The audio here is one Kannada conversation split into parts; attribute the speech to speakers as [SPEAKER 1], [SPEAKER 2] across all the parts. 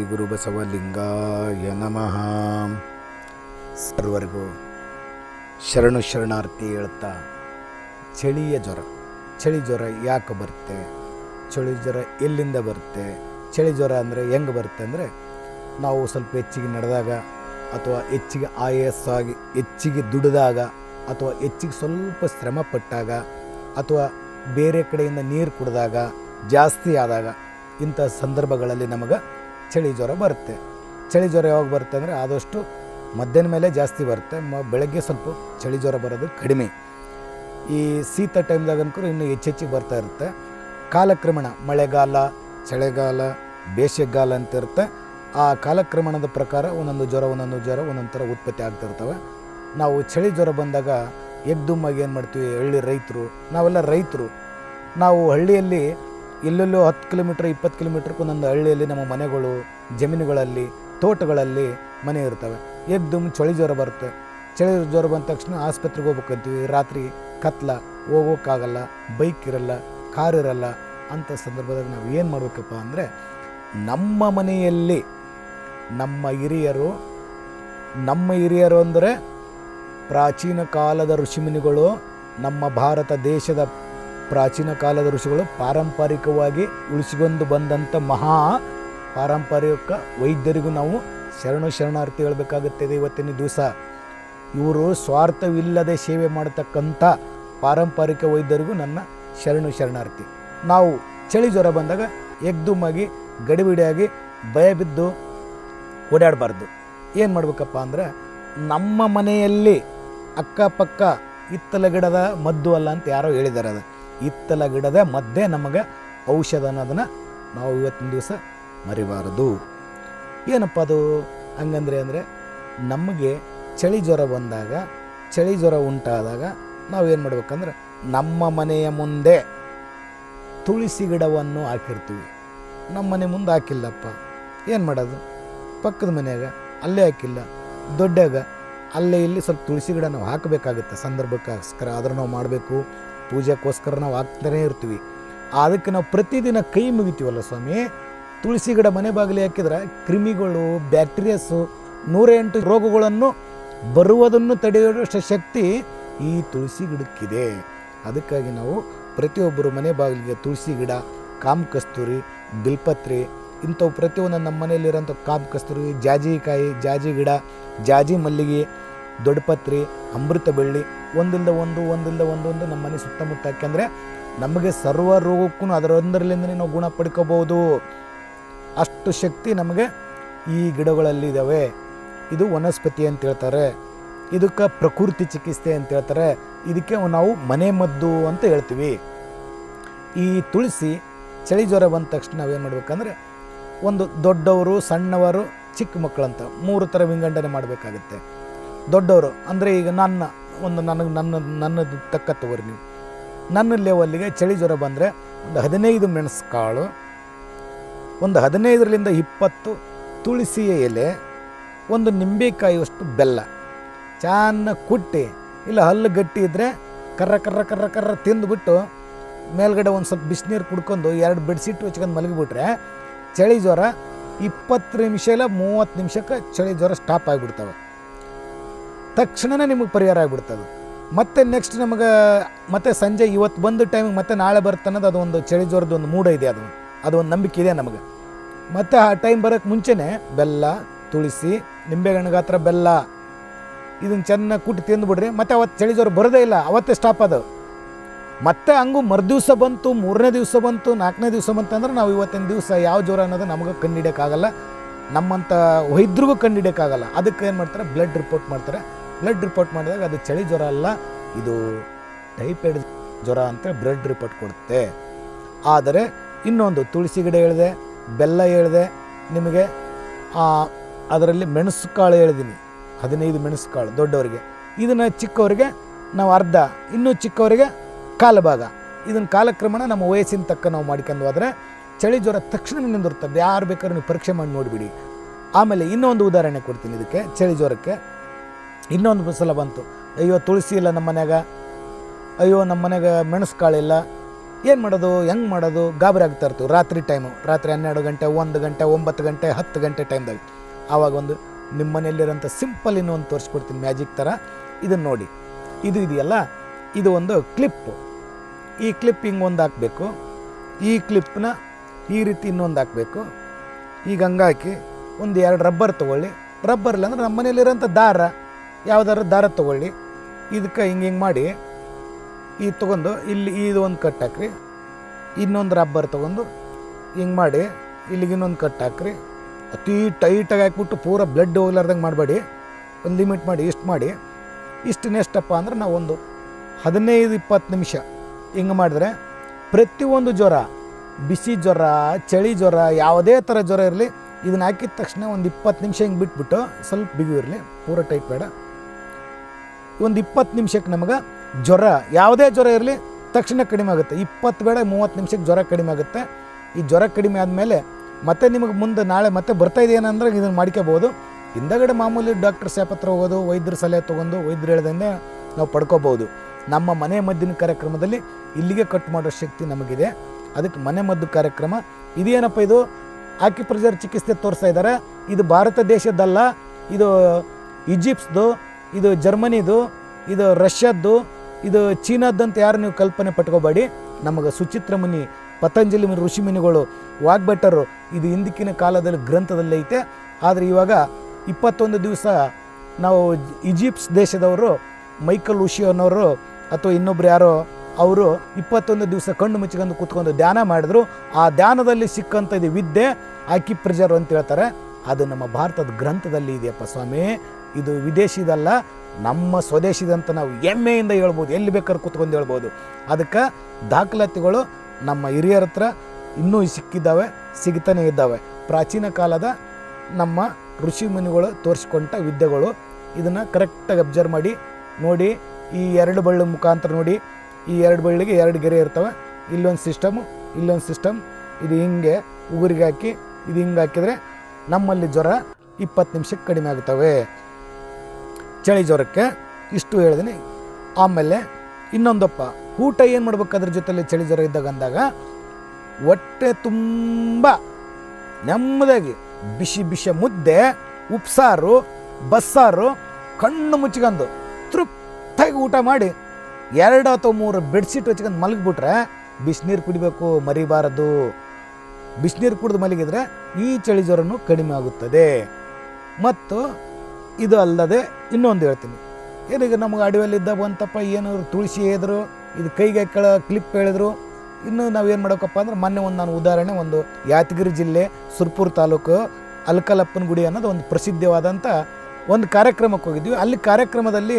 [SPEAKER 1] ಗುರು ಬಸವಲಿಂಗಾಯ ನಮಃ ಸರ್ವರಿಗೂ ಶರಣು ಶರಣಾರ್ಥಿ ಹೇಳ್ತಾ ಚಳಿಯ ಜ್ವರ ಚಳಿ ಜ್ವರ ಯಾಕೆ ಬರುತ್ತೆ ಚಳಿ ಜ್ವರ ಎಲ್ಲಿಂದ ಬರುತ್ತೆ ಚಳಿ ಜ್ವರ ಅಂದರೆ ಹೆಂಗೆ ಬರುತ್ತೆ ಅಂದರೆ ನಾವು ಸ್ವಲ್ಪ ಹೆಚ್ಚಿಗೆ ನಡೆದಾಗ ಅಥವಾ ಹೆಚ್ಚಿಗೆ ಆಯಾಸವಾಗಿ ಹೆಚ್ಚಿಗೆ ದುಡಿದಾಗ ಅಥವಾ ಹೆಚ್ಚಿಗೆ ಸ್ವಲ್ಪ ಶ್ರಮ ಪಟ್ಟಾಗ ಅಥವಾ ಬೇರೆ ಕಡೆಯಿಂದ ನೀರು ಕುಡಿದಾಗ ಜಾಸ್ತಿ ಆದಾಗ ಇಂಥ ಸಂದರ್ಭಗಳಲ್ಲಿ ನಮಗೆ ಚಳಿ ಜ್ವರ ಬರುತ್ತೆ ಚಳಿ ಜ್ವರ ಯಾವಾಗ ಬರುತ್ತೆ ಅಂದರೆ ಆದಷ್ಟು ಮಧ್ಯಾಹ್ನ ಮೇಲೆ ಜಾಸ್ತಿ ಬರುತ್ತೆ ಮ ಬೆಳಗ್ಗೆ ಸ್ವಲ್ಪ ಚಳಿ ಜ್ವರ ಬರೋದು ಕಡಿಮೆ ಈ ಶೀತ ಟೈಮ್ದಾಗ ಅನ್ಕರು ಇನ್ನೂ ಹೆಚ್ಚೆಚ್ಚಿಗೆ ಬರ್ತಾ ಇರುತ್ತೆ ಕಾಲಕ್ರಮಣ ಮಳೆಗಾಲ ಚಳಿಗಾಲ ಬೇಸಿಗೆಗಾಲ ಅಂತ ಇರುತ್ತೆ ಆ ಕಾಲಕ್ರಮಣದ ಪ್ರಕಾರ ಒಂದೊಂದು ಜ್ವರ ಒಂದೊಂದು ಜ್ವರ ಒಂದೊಂದು ಥರ ಉತ್ಪತ್ತಿ ಆಗ್ತಿರ್ತವೆ ನಾವು ಚಳಿ ಜ್ವರ ಬಂದಾಗ ಎಗ್ದುಮ್ಮಾಗಿ ಏನು ಮಾಡ್ತೀವಿ ಹಳ್ಳಿ ರೈತರು ನಾವೆಲ್ಲ ರೈತರು ನಾವು ಹಳ್ಳಿಯಲ್ಲಿ ಎಲ್ಲೆಲ್ಲೋ ಹತ್ತು ಕಿಲೋಮೀಟ್ರ್ ಇಪ್ಪತ್ತು ಕಿಲೋಮೀಟ್ರ್ಗೆ ಒಂದೊಂದು ಹಳ್ಳಿಯಲ್ಲಿ ನಮ್ಮ ಮನೆಗಳು ಜಮೀನುಗಳಲ್ಲಿ ತೋಟಗಳಲ್ಲಿ ಮನೆ ಇರ್ತವೆ ಎಗ್ದುಮ್ ಚಳಿ ಜ್ವರ ಬರುತ್ತೆ ಚಳಿ ಜ್ವರ ಬಂದ ತಕ್ಷಣ ಆಸ್ಪತ್ರೆಗೆ ಹೋಗ್ಬೇಕಂತೀವಿ ರಾತ್ರಿ ಕತ್ಲ ಹೋಗೋಕ್ಕಾಗಲ್ಲ ಬೈಕ್ ಇರಲ್ಲ ಕಾರ್ ಇರಲ್ಲ ಅಂಥ ಸಂದರ್ಭದಾಗ ನಾವು ಏನು ಮಾಡಬೇಕಪ್ಪ ಅಂದರೆ ನಮ್ಮ ಮನೆಯಲ್ಲಿ ನಮ್ಮ ಹಿರಿಯರು ನಮ್ಮ ಹಿರಿಯರು ಅಂದರೆ ಪ್ರಾಚೀನ ಕಾಲದ ಋಷಿಮುನಿಗಳು ನಮ್ಮ ಭಾರತ ದೇಶದ ಪ್ರಾಚೀನ ಕಾಲದ ಋಷಿಗಳು ಪಾರಂಪರಿಕವಾಗಿ ಉಳಿಸಿಕೊಂಡು ಬಂದಂಥ ಮಹಾ ಪಾರಂಪರಿಕ ವೈದ್ಯರಿಗೂ ನಾವು ಶರಣು ಶರಣಾರ್ಥಿ ಹೇಳಬೇಕಾಗುತ್ತದೆ ಇವತ್ತಿನ ದಿವಸ ಇವರು ಸ್ವಾರ್ಥವಿಲ್ಲದೆ ಸೇವೆ ಮಾಡತಕ್ಕಂಥ ಪಾರಂಪರಿಕ ವೈದ್ಯರಿಗೂ ನನ್ನ ಶರಣು ಶರಣಾರ್ಥಿ ನಾವು ಚಳಿ ಜ್ವರ ಬಂದಾಗ ಎಗ್ದುಮ್ಮಾಗಿ ಗಡಿಬಿಡಿಯಾಗಿ ಭಯ ಬಿದ್ದು ಓಡಾಡಬಾರ್ದು ಏನು ಮಾಡ್ಬೇಕಪ್ಪ ಅಂದರೆ ನಮ್ಮ ಮನೆಯಲ್ಲಿ ಅಕ್ಕಪಕ್ಕ ಇತ್ತಲ ಗಿಡದ ಮದ್ದು ಅಲ್ಲ ಅಂತ ಯಾರೋ ಹೇಳಿದ್ದಾರೆ ಅದು ಇತ್ತಲ ಗಿಡದ ಮದ್ದೇ ನಮಗೆ ಔಷಧ ಅನ್ನೋದನ್ನು ನಾವು ಇವತ್ತಿನ ದಿವಸ ಮರಿಬಾರದು ಏನಪ್ಪ ಅದು ಹಂಗಂದ್ರೆ ಅಂದರೆ ನಮಗೆ ಚಳಿ ಜ್ವರ ಬಂದಾಗ ಚಳಿ ಜ್ವರ ಉಂಟಾದಾಗ ನಾವು ಏನು ಮಾಡ್ಬೇಕಂದ್ರೆ ನಮ್ಮ ಮನೆಯ ಮುಂದೆ ತುಳಸಿ ಗಿಡವನ್ನು ಹಾಕಿರ್ತೀವಿ ನಮ್ಮ ಮನೆ ಮುಂದೆ ಹಾಕಿಲ್ಲಪ್ಪ ಏನು ಮಾಡೋದು ಪಕ್ಕದ ಮನೆಯಾಗ ಅಲ್ಲೇ ಹಾಕಿಲ್ಲ ದೊಡ್ಡಾಗ ಅಲ್ಲೇ ಇಲ್ಲಿ ಸ್ವಲ್ಪ ತುಳಸಿ ಗಿಡ ನಾವು ಹಾಕಬೇಕಾಗುತ್ತೆ ಸಂದರ್ಭಕ್ಕೋಸ್ಕರ ಆದ್ರೆ ನಾವು ಮಾಡಬೇಕು ಪೂಜೆಗೋಸ್ಕರ ನಾವು ಹಾಕ್ತಾನೇ ಇರ್ತೀವಿ ಅದಕ್ಕೆ ನಾವು ಪ್ರತಿದಿನ ಕೈ ಮುಗಿತೀವಲ್ಲ ಸ್ವಾಮಿ ತುಳಸಿ ಗಿಡ ಮನೆ ಬಾಗಿಲು ಹಾಕಿದ್ರೆ ಕ್ರಿಮಿಗಳು ಬ್ಯಾಕ್ಟೀರಿಯಾಸು ನೂರ ಎಂಟು ರೋಗಗಳನ್ನು ಬರುವುದನ್ನು ತಡೆಯುವಷ್ಟು ಶಕ್ತಿ ಈ ತುಳಸಿ ಗಿಡಕ್ಕಿದೆ ಅದಕ್ಕಾಗಿ ನಾವು ಪ್ರತಿಯೊಬ್ಬರು ಮನೆ ಬಾಗಿಲಿಗೆ ತುಳಸಿ ಗಿಡ ಕಾಮ ಕಸ್ತೂರಿ ಬಿಲ್ಪತ್ರೆ ಇಂಥವು ಪ್ರತಿಯೊಂದು ನಮ್ಮ ಮನೆಯಲ್ಲಿರೋಂಥ ಕಾಮ ಕಸ್ತೂರಿ ಜಾಜಿಕಾಯಿ ಜಾಜಿ ಗಿಡ ಜಾಜಿ ಮಲ್ಲಿಗೆ ದೊಡ್ಡಪತ್ರಿ ಅಮೃತ ಬೆಳ್ಳಿ ಒಂದಿಲ್ಲದ ಒಂದು ಒಂದಿಲ್ಲದ ಒಂದು ಒಂದು ನಮ್ಮ ಮನೆ ಸುತ್ತಮುತ್ತ ಯಾಕೆಂದರೆ ನಮಗೆ ಸರ್ವ ರೋಗಕ್ಕೂ ಅದರೊಂದರಲ್ಲಿಂದಲೇ ನಾವು ಗುಣ ಪಡ್ಕೋಬೋದು ಅಷ್ಟು ಶಕ್ತಿ ನಮಗೆ ಈ ಗಿಡಗಳಲ್ಲಿ ಇದ್ದಾವೆ ಇದು ವನಸ್ಪತಿ ಅಂತ ಹೇಳ್ತಾರೆ ಇದಕ್ಕೆ ಪ್ರಕೃತಿ ಚಿಕಿತ್ಸೆ ಅಂತ ಹೇಳ್ತಾರೆ ಇದಕ್ಕೆ ನಾವು ಮನೆ ಮದ್ದು ಅಂತ ಹೇಳ್ತೀವಿ ಈ ತುಳಸಿ ಚಳಿ ಜ್ವರ ಬಂದ ತಕ್ಷಣ ನಾವೇನು ಮಾಡ್ಬೇಕಂದ್ರೆ ಒಂದು ದೊಡ್ಡವರು ಸಣ್ಣವರು ಚಿಕ್ಕ ಮಕ್ಕಳಂತ ಮೂರು ಥರ ವಿಂಗಡಣೆ ಮಾಡಬೇಕಾಗುತ್ತೆ ದೊಡ್ಡವರು ಅಂದರೆ ಈಗ ನನ್ನ ಒಂದು ನನಗೆ ನನ್ನ ನನ್ನದು ತಕ್ಕ ತಗೋರಿ ನೀವು ನನ್ನ ಲೆವೆಲ್ಲಿಗೆ ಚಳಿ ಜ್ವರ ಬಂದರೆ ಒಂದು ಹದಿನೈದು ಮೆಣಸು ಕಾಳು ಒಂದು ಹದಿನೈದರಿಂದ ಇಪ್ಪತ್ತು ತುಳಸಿಯ ಎಲೆ ಒಂದು ನಿಂಬೆಕಾಯಿಯಷ್ಟು ಬೆಲ್ಲ ಚೆನ್ನಾಗಿ ಕುಟ್ಟಿ ಇಲ್ಲ ಹಲ್ಲು ಗಟ್ಟಿ ಇದ್ದರೆ ಕರ್ರ ಕರ್ರ ಕರ್ರ ಕರ್ರ ತಿಂದುಬಿಟ್ಟು ಮೇಲ್ಗಡೆ ಒಂದು ಸ್ವಲ್ಪ ಬಿಸಿನೀರು ಕುಡ್ಕೊಂಡು ಎರಡು ಬೆಡ್ಶೀಟ್ ಹಚ್ಕೊಂಡು ಮಲಗಿಬಿಟ್ರೆ ಚಳಿ ಜ್ವರ ಇಪ್ಪತ್ತು ನಿಮಿಷ ಇಲ್ಲ ಮೂವತ್ತು ನಿಮಿಷಕ್ಕೆ ಚಳಿ ಜ್ವರ ಸ್ಟಾಪ್ ಆಗಿಬಿಡ್ತವೆ ತಕ್ಷಣನೇ ನಿಮಗೆ ಪರಿಹಾರ ಆಗಿಬಿಡ್ತದೆ ಮತ್ತೆ ನೆಕ್ಸ್ಟ್ ನಮಗೆ ಮತ್ತೆ ಸಂಜೆ ಇವತ್ತು ಬಂದ ಟೈಮಿಗೆ ಮತ್ತೆ ನಾಳೆ ಬರುತ್ತೆ ಅನ್ನೋದು ಅದು ಒಂದು ಚಳಿ ಜ್ವರದ ಒಂದು ಮೂಡ ಇದೆ ಅದು ಅದು ಒಂದು ನಂಬಿಕೆ ಇದೆ ನಮಗೆ ಮತ್ತು ಆ ಟೈಮ್ ಬರೋಕ್ಕೆ ಮುಂಚೆನೇ ಬೆಲ್ಲ ತುಳಸಿ ನಿಂಬೆಹಣ್ಣು ಗಾತ್ರ ಬೆಲ್ಲ ಇದನ್ನು ಚೆನ್ನಾಗಿ ಕುಟ್ಟಿ ತಿಂದುಬಿಡ್ರಿ ಮತ್ತೆ ಅವತ್ತು ಚಳಿ ಜ್ವರ ಬರೋದೇ ಇಲ್ಲ ಅವತ್ತೇ ಸ್ಟಾಪ್ ಅದು ಮತ್ತೆ ಹಂಗೂ ಮರುದಿವ್ಸ ಬಂತು ಮೂರನೇ ದಿವಸ ಬಂತು ನಾಲ್ಕನೇ ದಿವಸ ಬಂತು ಅಂದ್ರೆ ನಾವು ಇವತ್ತಿನ ದಿವಸ ಯಾವ ಜ್ವರ ಅನ್ನೋದು ನಮಗೆ ಕಂಡುಹಿಡಿಯೋಕ್ಕಾಗಲ್ಲ ನಮ್ಮಂಥ ವೈದ್ಯರಿಗೂ ಕಂಡುಹಿಡಿಯೋಕ್ಕಾಗಲ್ಲ ಅದಕ್ಕೆ ಏನು ಮಾಡ್ತಾರೆ ಬ್ಲಡ್ ರಿಪೋರ್ಟ್ ಮಾಡ್ತಾರೆ ಬ್ಲಡ್ ರಿಪೋರ್ಟ್ ಮಾಡಿದಾಗ ಅದು ಚಳಿ ಜ್ವರ ಅಲ್ಲ ಇದು ಟೈಫಾಯ್ಡ್ ಜ್ವರ ಅಂತ ಬ್ಲಡ್ ರಿಪೋರ್ಟ್ ಕೊಡುತ್ತೆ ಆದರೆ ಇನ್ನೊಂದು ತುಳಸಿ ಗಿಡ ಹೇಳಿದೆ ಬೆಲ್ಲ ಹೇಳಿದೆ ನಿಮಗೆ ಅದರಲ್ಲಿ ಮೆಣಸು ಕಾಳು ಹೇಳಿದ್ದೀನಿ ಹದಿನೈದು ಮೆಣಸು ಕಾಳು ದೊಡ್ಡವರಿಗೆ ಇದನ್ನು ಚಿಕ್ಕವರಿಗೆ ನಾವು ಅರ್ಧ ಇನ್ನೂ ಚಿಕ್ಕವರಿಗೆ ಕಾಲು ಭಾಗ ಇದನ್ನು ಕಾಲಕ್ರಮಣ ನಮ್ಮ ವಯಸ್ಸಿನ ತಕ್ಕ ನಾವು ಮಾಡ್ಕೊಂಡು ಹೋದರೆ ಚಳಿ ಜ್ವರ ತಕ್ಷಣ ನಿಂದಿರ್ತದೆ ಯಾರು ಬೇಕಾದ್ರೂ ನೀವು ಪರೀಕ್ಷೆ ಮಾಡಿ ನೋಡಿಬಿಡಿ ಆಮೇಲೆ ಇನ್ನೊಂದು ಉದಾಹರಣೆ ಕೊಡ್ತೀನಿ ಇದಕ್ಕೆ ಚಳಿ ಜ್ವರಕ್ಕೆ ಇನ್ನೊಂದು ಸಲ ಬಂತು ಅಯ್ಯೋ ತುಳಸಿ ಇಲ್ಲ ನಮ್ಮ ಮನ್ಯಾಗ ಅಯ್ಯೋ ನಮ್ಮ ಮನೆಗೆ ಮೆಣಸು ಕಾಳಿಲ್ಲ ಏನು ಮಾಡೋದು ಹೆಂಗೆ ಮಾಡೋದು ಗಾಬರಿ ಆಗ್ತಾ ಇರ್ತೀವಿ ರಾತ್ರಿ ಟೈಮು ರಾತ್ರಿ ಹನ್ನೆರಡು ಗಂಟೆ ಒಂದು ಗಂಟೆ ಒಂಬತ್ತು ಗಂಟೆ ಹತ್ತು ಗಂಟೆ ಟೈಮ್ದಾಗ ಆವಾಗ ಒಂದು ನಿಮ್ಮ ಮನೆಯಲ್ಲಿರೋಂಥ ಸಿಂಪಲ್ ಇನ್ನೂ ಒಂದು ತೋರಿಸ್ಕೊಡ್ತೀನಿ ಮ್ಯಾಜಿಕ್ ಥರ ಇದನ್ನು ನೋಡಿ ಇದು ಇದೆಯಲ್ಲ ಇದು ಒಂದು ಕ್ಲಿಪ್ಪು ಈ ಕ್ಲಿಪ್ ಹಿಂಗೆ ಒಂದು ಹಾಕಬೇಕು ಈ ಕ್ಲಿಪ್ನ ಈ ರೀತಿ ಇನ್ನೊಂದು ಹಾಕಬೇಕು ಈಗ ಹಂಗೆ ಹಾಕಿ ಒಂದು ಎರಡು ರಬ್ಬರ್ ತೊಗೊಳ್ಳಿ ರಬ್ಬರ್ ಇಲ್ಲ ಅಂದ್ರೆ ನಮ್ಮ ಮನೇಲಿರೋಂಥ ದಾರ ಯಾವ್ದಾರು ದಾರ ತೊಗೊಳ್ಳಿ ಇದಕ್ಕೆ ಹಿಂಗೆ ಹಿಂಗೆ ಮಾಡಿ ಈ ತೊಗೊಂಡು ಇಲ್ಲಿ ಇದು ಒಂದು ಕಟ್ ಹಾಕ್ರಿ ಇನ್ನೊಂದು ರಬ್ಬರ್ ತೊಗೊಂಡು ಹಿಂಗೆ ಮಾಡಿ ಇಲ್ಲಿಗೆ ಇನ್ನೊಂದು ಕಟ್ ಹಾಕ್ರಿ ಅತಿ ಟೈಟಾಗಿ ಹಾಕ್ಬಿಟ್ಟು ಪೂರ ಬ್ಲಡ್ ಹೋಗ್ಲಾರ್ದಂಗೆ ಮಾಡಬೇಡಿ ಒಂದು ಲಿಮಿಟ್ ಮಾಡಿ ಇಷ್ಟು ಮಾಡಿ ಇಷ್ಟು ಎಷ್ಟಪ್ಪ ಅಂದ್ರೆ ನಾವು ಒಂದು ಹದಿನೈದು ಇಪ್ಪತ್ತು ನಿಮಿಷ ಹಿಂಗೆ ಮಾಡಿದ್ರೆ ಪ್ರತಿಯೊಂದು ಜ್ವರ ಬಿಸಿ ಜ್ವರ ಚಳಿ ಜ್ವರ ಯಾವುದೇ ಥರ ಜ್ವರ ಇರಲಿ ಇದನ್ನ ಹಾಕಿದ ತಕ್ಷಣ ಒಂದು ಇಪ್ಪತ್ತು ನಿಮಿಷ ಹಿಂಗೆ ಬಿಟ್ಬಿಟ್ಟು ಸ್ವಲ್ಪ ಬಿಗಿ ಇರಲಿ ಪೂರ ಟೈಟ್ ಬೇಡ ಒಂದು ಇಪ್ಪತ್ತು ನಿಮಿಷಕ್ಕೆ ನಮಗೆ ಜ್ವರ ಯಾವುದೇ ಜ್ವರ ಇರಲಿ ತಕ್ಷಣ ಕಡಿಮೆ ಆಗುತ್ತೆ ಇಪ್ಪತ್ತು ಬೇಡ ಮೂವತ್ತು ನಿಮಿಷಕ್ಕೆ ಜ್ವರ ಕಡಿಮೆ ಆಗುತ್ತೆ ಈ ಜ್ವರ ಕಡಿಮೆ ಆದಮೇಲೆ ಮತ್ತೆ ನಿಮಗೆ ಮುಂದೆ ನಾಳೆ ಮತ್ತೆ ಬರ್ತಾ ಇದೆಯೇನಂದ್ರೆ ಇದನ್ನು ಮಾಡ್ಕೋಬೋದು ಹಿಂದಗಡೆ ಮಾಮೂಲಿ ಡಾಕ್ಟರ್ ಸ್ಯಾಪ್ ಹತ್ರ ಹೋಗೋದು ವೈದ್ಯರ ಸಲಹೆ ತೊಗೊಂಡು ವೈದ್ಯರು ಹೇಳ್ದಂಗೆ ನಾವು ಪಡ್ಕೋಬೋದು ನಮ್ಮ ಮನೆ ಮದ್ದಿನ ಕಾರ್ಯಕ್ರಮದಲ್ಲಿ ಇಲ್ಲಿಗೆ ಕಟ್ ಮಾಡೋ ಶಕ್ತಿ ನಮಗಿದೆ ಅದಕ್ಕೆ ಮನೆ ಮದ್ದು ಕಾರ್ಯಕ್ರಮ ಇದೇನಪ್ಪ ಇದು ಆಕ್ಯುಪ್ರೆಷರ್ ಚಿಕಿತ್ಸೆ ತೋರಿಸ್ತಾ ಇದ್ದಾರೆ ಇದು ಭಾರತ ದೇಶದ್ದಲ್ಲ ಇದು ಈಜಿಪ್ಟ್ಸ್ದು ಇದು ಜರ್ಮನಿದು ಇದು ರಷ್ಯಾದ್ದು ಇದು ಚೀನಾದಂತ ಯಾರು ನೀವು ಕಲ್ಪನೆ ಪಟ್ಕೋಬೇಡಿ ನಮಗೆ ಸುಚಿತ್ರ ಮುನಿ ಪತಂಜಲಿ ಮುನಿ ಋಷಿ ಮುನಿಗಳು ವಾಗ್ಭಟರು ಇದು ಹಿಂದಿಕ್ಕಿನ ಕಾಲದಲ್ಲಿ ಗ್ರಂಥದಲ್ಲಿ ಐತೆ ಆದರೆ ಇವಾಗ ಇಪ್ಪತ್ತೊಂದು ದಿವಸ ನಾವು ಈಜಿಪ್ಟ್ಸ್ ದೇಶದವರು ಮೈಕಲ್ ಉಷಿ ಅನ್ನೋರು ಅಥವಾ ಇನ್ನೊಬ್ರು ಯಾರೋ ಅವರು ಇಪ್ಪತ್ತೊಂದು ದಿವಸ ಕಣ್ಣು ಮುಚ್ಕೊಂಡು ಕೂತ್ಕೊಂಡು ಧ್ಯಾನ ಮಾಡಿದ್ರು ಆ ಧ್ಯಾನದಲ್ಲಿ ಸಿಕ್ಕಂಥ ಇದು ವಿದ್ಯೆ ಆಕಿಪ್ರೆಜರ್ ಅಂತ ಹೇಳ್ತಾರೆ ಅದು ನಮ್ಮ ಭಾರತದ ಗ್ರಂಥದಲ್ಲಿ ಇದೆಯಪ್ಪ ಸ್ವಾಮಿ ಇದು ವಿದೇಶಿದಲ್ಲ ನಮ್ಮ ಸ್ವದೇಶಿದಂತ ನಾವು ಹೆಮ್ಮೆಯಿಂದ ಹೇಳ್ಬೋದು ಎಲ್ಲಿ ಬೇಕಾದ್ರೂ ಕೂತ್ಕೊಂಡು ಹೇಳ್ಬೋದು ಅದಕ್ಕೆ ದಾಖಲಾತಿಗಳು ನಮ್ಮ ಹಿರಿಯರ ಹತ್ರ ಇನ್ನೂ ಸಿಕ್ಕಿದ್ದಾವೆ ಸಿಗ್ತಾನೆ ಇದ್ದಾವೆ ಪ್ರಾಚೀನ ಕಾಲದ ನಮ್ಮ ಋಷಿ ಮುನಿಗಳು ತೋರಿಸ್ಕೊಂಡ ವಿದ್ಯೆಗಳು ಇದನ್ನು ಕರೆಕ್ಟಾಗಿ ಅಬ್ಸರ್ವ್ ಮಾಡಿ ನೋಡಿ ಈ ಎರಡು ಬಳ್ಳಿ ಮುಖಾಂತರ ನೋಡಿ ಈ ಎರಡು ಬಳ್ಳಿಗೆ ಎರಡು ಗೆರೆ ಇರ್ತವೆ ಇಲ್ಲೊಂದು ಸಿಸ್ಟಮು ಇಲ್ಲೊಂದು ಸಿಸ್ಟಮ್ ಇದು ಹಿಂಗೆ ಉಗುರಿಗೆ ಹಾಕಿ ಇದು ಹಿಂಗೆ ಹಾಕಿದರೆ ನಮ್ಮಲ್ಲಿ ಜ್ವರ ಇಪ್ಪತ್ತು ನಿಮಿಷಕ್ಕೆ ಕಡಿಮೆ ಆಗ್ತವೆ ಚಳಿ ಜ್ವರಕ್ಕೆ ಇಷ್ಟು ಹೇಳಿದ್ದೀನಿ ಆಮೇಲೆ ಇನ್ನೊಂದಪ್ಪ ಊಟ ಏನು ಮಾಡ್ಬೇಕು ಅದ್ರ ಜೊತೆಲಿ ಚಳಿ ಜ್ವರ ಇದ್ದಾಗ ಅಂದಾಗ ಹೊಟ್ಟೆ ತುಂಬ ನೆಮ್ಮದಾಗಿ ಬಿಸಿ ಬಿಸಿ ಮುದ್ದೆ ಉಪ್ಸಾರು ಬಸ್ಸಾರು ಕಣ್ಣು ಮುಚ್ಕೊಂಡು ತೃಪ್ತಾಗಿ ಊಟ ಮಾಡಿ ಎರಡು ಅಥವಾ ಮೂರು ಬೆಡ್ಶೀಟ್ ಹಚ್ಕೊಂಡು ಮಲಗಿಬಿಟ್ರೆ ಬಿಸಿನೀರು ಕುಡಿಬೇಕು ಮರಿಬಾರದು ಬಿಸಿನೀರು ಕುಡಿದು ಮಲಗಿದ್ರೆ ಈ ಚಳಿ ಜ್ವರನೂ ಕಡಿಮೆ ಆಗುತ್ತದೆ ಮತ್ತು ಇದು ಅಲ್ಲದೆ ಇನ್ನೊಂದು ಹೇಳ್ತೀನಿ ಏನೀಗ ನಮಗೆ ಅಡವಿಯಲ್ಲಿದ್ದ ಬಂತಪ್ಪ ಏನು ತುಳಸಿ ಹೇಳಿದ್ರು ಇದು ಕೈಗೆ ಕೆಳ ಕ್ಲಿಪ್ ಹೇಳಿದ್ರು ಇನ್ನು ನಾವೇನು ಮಾಡೋಕಪ್ಪ ಅಂದ್ರೆ ಮೊನ್ನೆ ಒಂದು ನಾನು ಉದಾಹರಣೆ ಒಂದು ಯಾದಗಿರಿ ಜಿಲ್ಲೆ ಸುರ್ಪುರ್ ತಾಲೂಕು ಅಲ್ಕಲಪ್ಪನ ಗುಡಿ ಅನ್ನೋದು ಒಂದು ಪ್ರಸಿದ್ಧವಾದಂಥ ಒಂದು ಕಾರ್ಯಕ್ರಮಕ್ಕೆ ಹೋಗಿದ್ವಿ ಅಲ್ಲಿ ಕಾರ್ಯಕ್ರಮದಲ್ಲಿ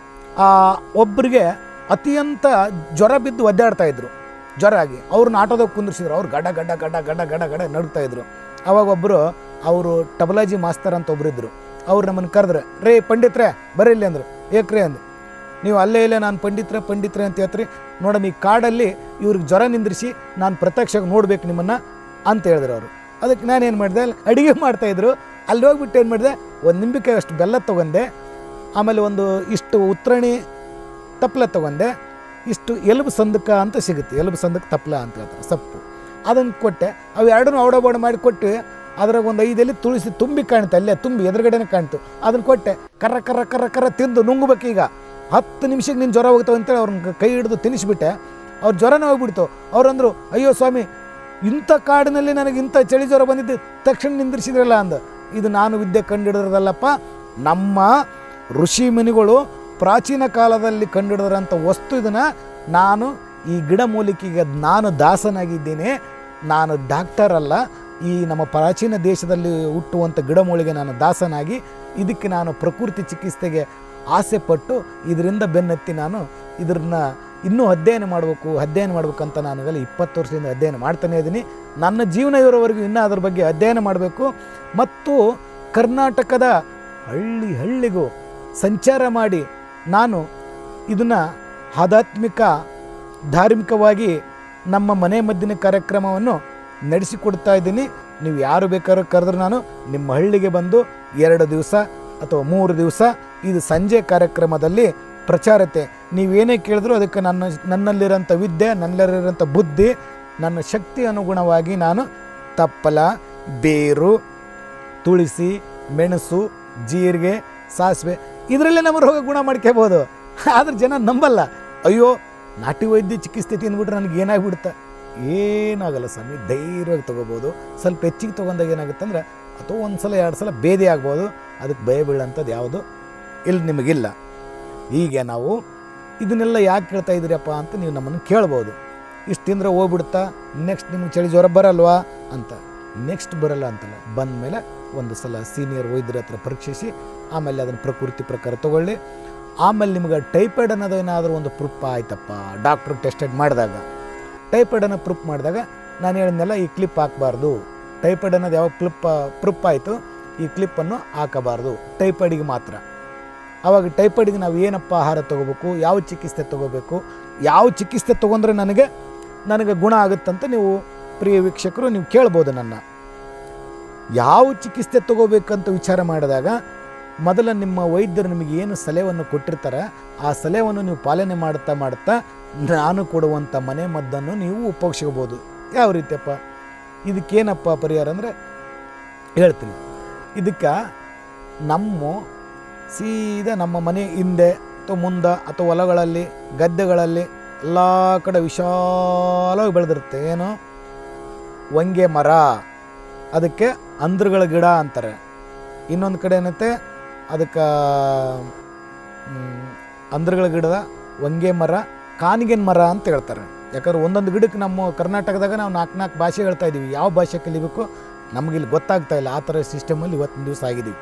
[SPEAKER 1] ಆ ಒಬ್ಬರಿಗೆ ಅತ್ಯಂತ ಜ್ವರ ಬಿದ್ದು ಒದ್ದಾಡ್ತಾ ಇದ್ರು ಜ್ವರ ಆಗಿ ಅವ್ರನ್ನ ಆಟೋದಾಗ ಕುಂದಿರ್ಸಿದ್ರು ಅವ್ರು ಗಡ ಗಡ ಗಡ ಗಡ ಗಡ ಗಡ ನಡುಗ್ತಾ ಇದ್ರು ಅವಾಗ ಒಬ್ಬರು ಅವರು ಟಬಲಾಜಿ ಮಾಸ್ತರ್ ಅಂತ ಒಬ್ರು ಇದ್ರು ಅವ್ರು ನಮ್ಮನ್ನು ಕರೆದ್ರೆ ರೇ ಪಂಡಿತ್ರೆ ಬರ್ರಿ ಇಲ್ಲಿ ಅಂದ್ರು ಏಕ್ರಿ ಅಂದ್ರು ನೀವು ಅಲ್ಲೇ ಇಲ್ಲೇ ನಾನು ಪಂಡಿತ್ರೆ ಪಂಡಿತ್ರೆ ಅಂತ ಹೇಳ್ತೀರಿ ನೋಡಮ್ ಈ ಕಾಡಲ್ಲಿ ಇವ್ರಿಗೆ ಜ್ವರ ನಿಂದ್ರಿಸಿ ನಾನು ಪ್ರತ್ಯಕ್ಷವಾಗಿ ನೋಡ್ಬೇಕು ನಿಮ್ಮನ್ನು ಅಂತ ಹೇಳಿದ್ರು ಅವರು ಅದಕ್ಕೆ ನಾನೇನು ಮಾಡಿದೆ ಅಲ್ಲಿ ಅಡುಗೆ ಮಾಡ್ತಾಯಿದ್ರು ಅಲ್ಲಿ ಹೋಗ್ಬಿಟ್ಟು ಏನು ಮಾಡಿದೆ ಒಂದು ನಿಂಬಿಕಾಯಿ ಅಷ್ಟು ಬೆಲ್ಲ ತೊಗೊಂಡೆ ಆಮೇಲೆ ಒಂದು ಇಷ್ಟು ಉತ್ತರಣಿ ತಪ್ಪಲ ತೊಗೊಂಡೆ ಇಷ್ಟು ಎಲುಬು ಸಂದಕ ಅಂತ ಸಿಗುತ್ತೆ ಎಲುಬು ಸಂದಕ ತಪ್ಪಲ ಅಂತ ಹೇಳ್ತಾರೆ ಸೊಪ್ಪು ಅದನ್ನು ಕೊಟ್ಟೆ ಅವು ಎರಡನ್ನೂ ಔಡಬೋಡ ಮಾಡಿ ಕೊಟ್ಟು ಅದ್ರಾಗ ಒಂದು ಐದೆಲ್ಲಿ ತುಳಸಿ ತುಂಬಿ ಕಾಣ್ತು ಅಲ್ಲೇ ತುಂಬಿ ಎದುರುಗಡೆನೇ ಕಾಣ್ತು ಅದನ್ನು ಕೊಟ್ಟೆ ಕರ್ರ ಕರ್ರ ಕರ್ರ ಕರ್ರ ತಿಂದು ನುಂಗ್ಬೇಕು ಈಗ ಹತ್ತು ನಿಮಿಷಕ್ಕೆ ನಿನ್ನ ಜ್ವರ ಹೋಗ್ತಾವೆ ಅಂತೇಳಿ ಅವ್ರನ್ನ ಕೈ ಹಿಡಿದು ತಿನ್ನಿಸ್ಬಿಟ್ಟೆ ಅವ್ರ ಜ್ವರನೇ ಹೋಗ್ಬಿಡ್ತು ಅವ್ರಂದ್ರು ಅಯ್ಯೋ ಸ್ವಾಮಿ ಇಂಥ ಕಾಡಿನಲ್ಲಿ ನನಗೆ ಇಂಥ ಚಳಿ ಜ್ವರ ಬಂದಿದ್ದು ತಕ್ಷಣ ನಿಂದಿರಿಸಿದ್ರಲ್ಲ ಅಂದ ಇದು ನಾನು ವಿದ್ಯೆ ಕಂಡುಹಿಡಿದ್ರಲ್ಲಪ್ಪ ನಮ್ಮ ಋಷಿ ಮುನಿಗಳು ಪ್ರಾಚೀನ ಕಾಲದಲ್ಲಿ ಕಂಡುಹಿಡಿದ್ರಂಥ ವಸ್ತು ಇದನ್ನು ನಾನು ಈ ಗಿಡಮೂಲಿಕೆಗೆ ನಾನು ದಾಸನಾಗಿದ್ದೇನೆ ನಾನು ಡಾಕ್ಟರ್ ಅಲ್ಲ ಈ ನಮ್ಮ ಪ್ರಾಚೀನ ದೇಶದಲ್ಲಿ ಹುಟ್ಟುವಂಥ ಗಿಡಮೂಲಿಗೆ ನಾನು ದಾಸನಾಗಿ ಇದಕ್ಕೆ ನಾನು ಪ್ರಕೃತಿ ಚಿಕಿತ್ಸೆಗೆ ಆಸೆ ಪಟ್ಟು ಇದರಿಂದ ಬೆನ್ನತ್ತಿ ನಾನು ಇದನ್ನ ಇನ್ನೂ ಅಧ್ಯಯನ ಮಾಡಬೇಕು ಅಧ್ಯಯನ ಮಾಡ್ಬೇಕಂತ ನಾನಾಗಲ್ಲ ಇಪ್ಪತ್ತು ವರ್ಷದಿಂದ ಅಧ್ಯಯನ ಮಾಡ್ತಾನೆ ಇದ್ದೀನಿ ನನ್ನ ಜೀವನ ಇರೋವರೆಗೂ ಇನ್ನೂ ಅದ್ರ ಬಗ್ಗೆ ಅಧ್ಯಯನ ಮಾಡಬೇಕು ಮತ್ತು ಕರ್ನಾಟಕದ ಹಳ್ಳಿ ಹಳ್ಳಿಗೂ ಸಂಚಾರ ಮಾಡಿ ನಾನು ಇದನ್ನು ಆಧ್ಯಾತ್ಮಿಕ ಧಾರ್ಮಿಕವಾಗಿ ನಮ್ಮ ಮನೆ ಮದ್ದಿನ ಕಾರ್ಯಕ್ರಮವನ್ನು ನಡೆಸಿಕೊಡ್ತಾ ಇದ್ದೀನಿ ನೀವು ಯಾರು ಬೇಕಾದ್ರೂ ಕರೆದ್ರೆ ನಾನು ನಿಮ್ಮ ಹಳ್ಳಿಗೆ ಬಂದು ಎರಡು ದಿವಸ ಅಥವಾ ಮೂರು ದಿವಸ ಇದು ಸಂಜೆ ಕಾರ್ಯಕ್ರಮದಲ್ಲಿ ಪ್ರಚಾರತೆ ನೀವೇನೇ ಕೇಳಿದ್ರು ಅದಕ್ಕೆ ನನ್ನ ನನ್ನಲ್ಲಿರೋಂಥ ವಿದ್ಯೆ ನನ್ನಲ್ಲಿರೋಂಥ ಬುದ್ಧಿ ನನ್ನ ಶಕ್ತಿ ಅನುಗುಣವಾಗಿ ನಾನು ತಪ್ಪಲ ಬೇರು ತುಳಸಿ ಮೆಣಸು ಜೀರಿಗೆ ಸಾಸಿವೆ ಇದರಲ್ಲೇ ನಮ್ಮ ರೋಗ ಗುಣ ಮಾಡ್ಕೋಬೋದು ಆದ್ರೆ ಜನ ನಂಬಲ್ಲ ಅಯ್ಯೋ ನಾಟಿ ವೈದ್ಯ ಚಿಕಿತ್ಸೆ ತಿಂದ್ಬಿಟ್ರೆ ನನಗೆ ಏನಾಗ್ಬಿಡುತ್ತೆ ಏನಾಗಲ್ಲ ಸ್ವಾಮಿ ಧೈರ್ಯವಾಗಿ ತೊಗೋಬೋದು ಸ್ವಲ್ಪ ಹೆಚ್ಚಿಗೆ ತೊಗೊಂಡಾಗ ಏನಾಗುತ್ತೆ ಅಂದ್ರೆ ಅಥವಾ ಒಂದು ಸಲ ಎರಡು ಸಲ ಬೇದಿ ಆಗ್ಬೋದು ಅದಕ್ಕೆ ಭಯ ಬೀಳಂಥದ್ದು ಯಾವುದು ಇಲ್ಲಿ ನಿಮಗಿಲ್ಲ ಹೀಗೆ ನಾವು ಇದನ್ನೆಲ್ಲ ಯಾಕೆ ಕೇಳ್ತಾ ಇದ್ದೀರಪ್ಪ ಅಂತ ನೀವು ನಮ್ಮನ್ನು ಕೇಳ್ಬೋದು ಇಷ್ಟು ತಿಂದರೆ ಹೋಗ್ಬಿಡುತ್ತಾ ನೆಕ್ಸ್ಟ್ ನಿಮ್ಗೆ ಚಳಿ ಜ್ವರ ಬರಲ್ವಾ ಅಂತ ನೆಕ್ಸ್ಟ್ ಬರಲ್ಲ ಅಂತಲ್ಲ ಬಂದ ಮೇಲೆ ಒಂದು ಸಲ ಸೀನಿಯರ್ ವೈದ್ಯರ ಹತ್ರ ಪರೀಕ್ಷಿಸಿ ಆಮೇಲೆ ಅದನ್ನು ಪ್ರಕೃತಿ ಪ್ರಕಾರ ತಗೊಳ್ಳಿ ಆಮೇಲೆ ನಿಮ್ಗೆ ಟೈಫಾಯ್ಡ್ ಅನ್ನೋದು ಏನಾದರೂ ಒಂದು ಪ್ರೂಫ್ ಆಯ್ತಪ್ಪ ಡಾಕ್ಟ್ರು ಟೆಸ್ಟೆಡ್ ಮಾಡಿದಾಗ ಟೈಫಾಯ್ಡ್ ಅನ್ನೋ ಪ್ರೂಫ್ ಮಾಡಿದಾಗ ನಾನು ಹೇಳಿದ್ನೆಲ್ಲ ಈ ಕ್ಲಿಪ್ ಹಾಕಬಾರ್ದು ಟೈಫಾಯ್ಡ್ ಅನ್ನೋದು ಯಾವಾಗ ಕ್ಲಿಪ್ ಪ್ರೂಫ್ ಆಯಿತು ಈ ಕ್ಲಿಪ್ಪನ್ನು ಹಾಕಬಾರ್ದು ಟೈಫಾಯ್ಡಿಗೆ ಮಾತ್ರ ಆವಾಗ ಟೈಫಾಯ್ಡಿಗೆ ನಾವು ಏನಪ್ಪ ಆಹಾರ ತೊಗೋಬೇಕು ಯಾವ ಚಿಕಿತ್ಸೆ ತೊಗೋಬೇಕು ಯಾವ ಚಿಕಿತ್ಸೆ ತೊಗೊಂಡ್ರೆ ನನಗೆ ನನಗೆ ಗುಣ ಆಗುತ್ತಂತ ನೀವು ಪ್ರಿಯ ವೀಕ್ಷಕರು ನೀವು ಕೇಳ್ಬೋದು ನನ್ನ ಯಾವ ಚಿಕಿತ್ಸೆ ತಗೋಬೇಕಂತ ವಿಚಾರ ಮಾಡಿದಾಗ ಮೊದಲ ನಿಮ್ಮ ವೈದ್ಯರು ನಿಮಗೆ ಏನು ಸಲಹೆಯನ್ನು ಕೊಟ್ಟಿರ್ತಾರೆ ಆ ಸಲಹೆಯನ್ನು ನೀವು ಪಾಲನೆ ಮಾಡ್ತಾ ಮಾಡ್ತಾ ನಾನು ಕೊಡುವಂಥ ಮನೆ ಮದ್ದನ್ನು ನೀವು ಉಪಯೋಗಿಸ್ಕೋಬೋದು ಯಾವ ರೀತಿಯಪ್ಪ ಇದಕ್ಕೇನಪ್ಪ ಪರಿಹಾರ ಅಂದರೆ ಹೇಳ್ತೀನಿ ಇದಕ್ಕೆ ನಮ್ಮ ಸೀದಾ ನಮ್ಮ ಮನೆ ಹಿಂದೆ ಅಥವಾ ಮುಂದೆ ಅಥವಾ ಹೊಲಗಳಲ್ಲಿ ಗದ್ದೆಗಳಲ್ಲಿ ಎಲ್ಲ ಕಡೆ ವಿಶಾಲವಾಗಿ ಬೆಳೆದಿರುತ್ತೆ ಏನು ಹೊಂಗೆ ಮರ ಅದಕ್ಕೆ ಅಂದ್ರಗಳ ಗಿಡ ಅಂತಾರೆ ಇನ್ನೊಂದು ಕಡೆ ಏನೈತೆ ಅದಕ್ಕೆ ಅಂದ್ರಗಳ ಗಿಡದ ಹೊಂಗೆ ಮರ ಕಾನಿಗೆನ್ ಮರ ಅಂತ ಹೇಳ್ತಾರೆ ಯಾಕಂದ್ರೆ ಒಂದೊಂದು ಗಿಡಕ್ಕೆ ನಮ್ಮ ಕರ್ನಾಟಕದಾಗ ನಾವು ನಾಲ್ಕು ನಾಲ್ಕು ಭಾಷೆ ಹೇಳ್ತಾ ಇದ್ದೀವಿ ಯಾವ ಭಾಷೆ ಕಲಿಬೇಕು ನಮಗಿಲ್ಲಿ ಗೊತ್ತಾಗ್ತಾ ಇಲ್ಲ ಆ ಥರ ಸಿಸ್ಟಮಲ್ಲಿ ಇವತ್ತಿನ ದಿವಸ ಆಗಿದ್ದೀವಿ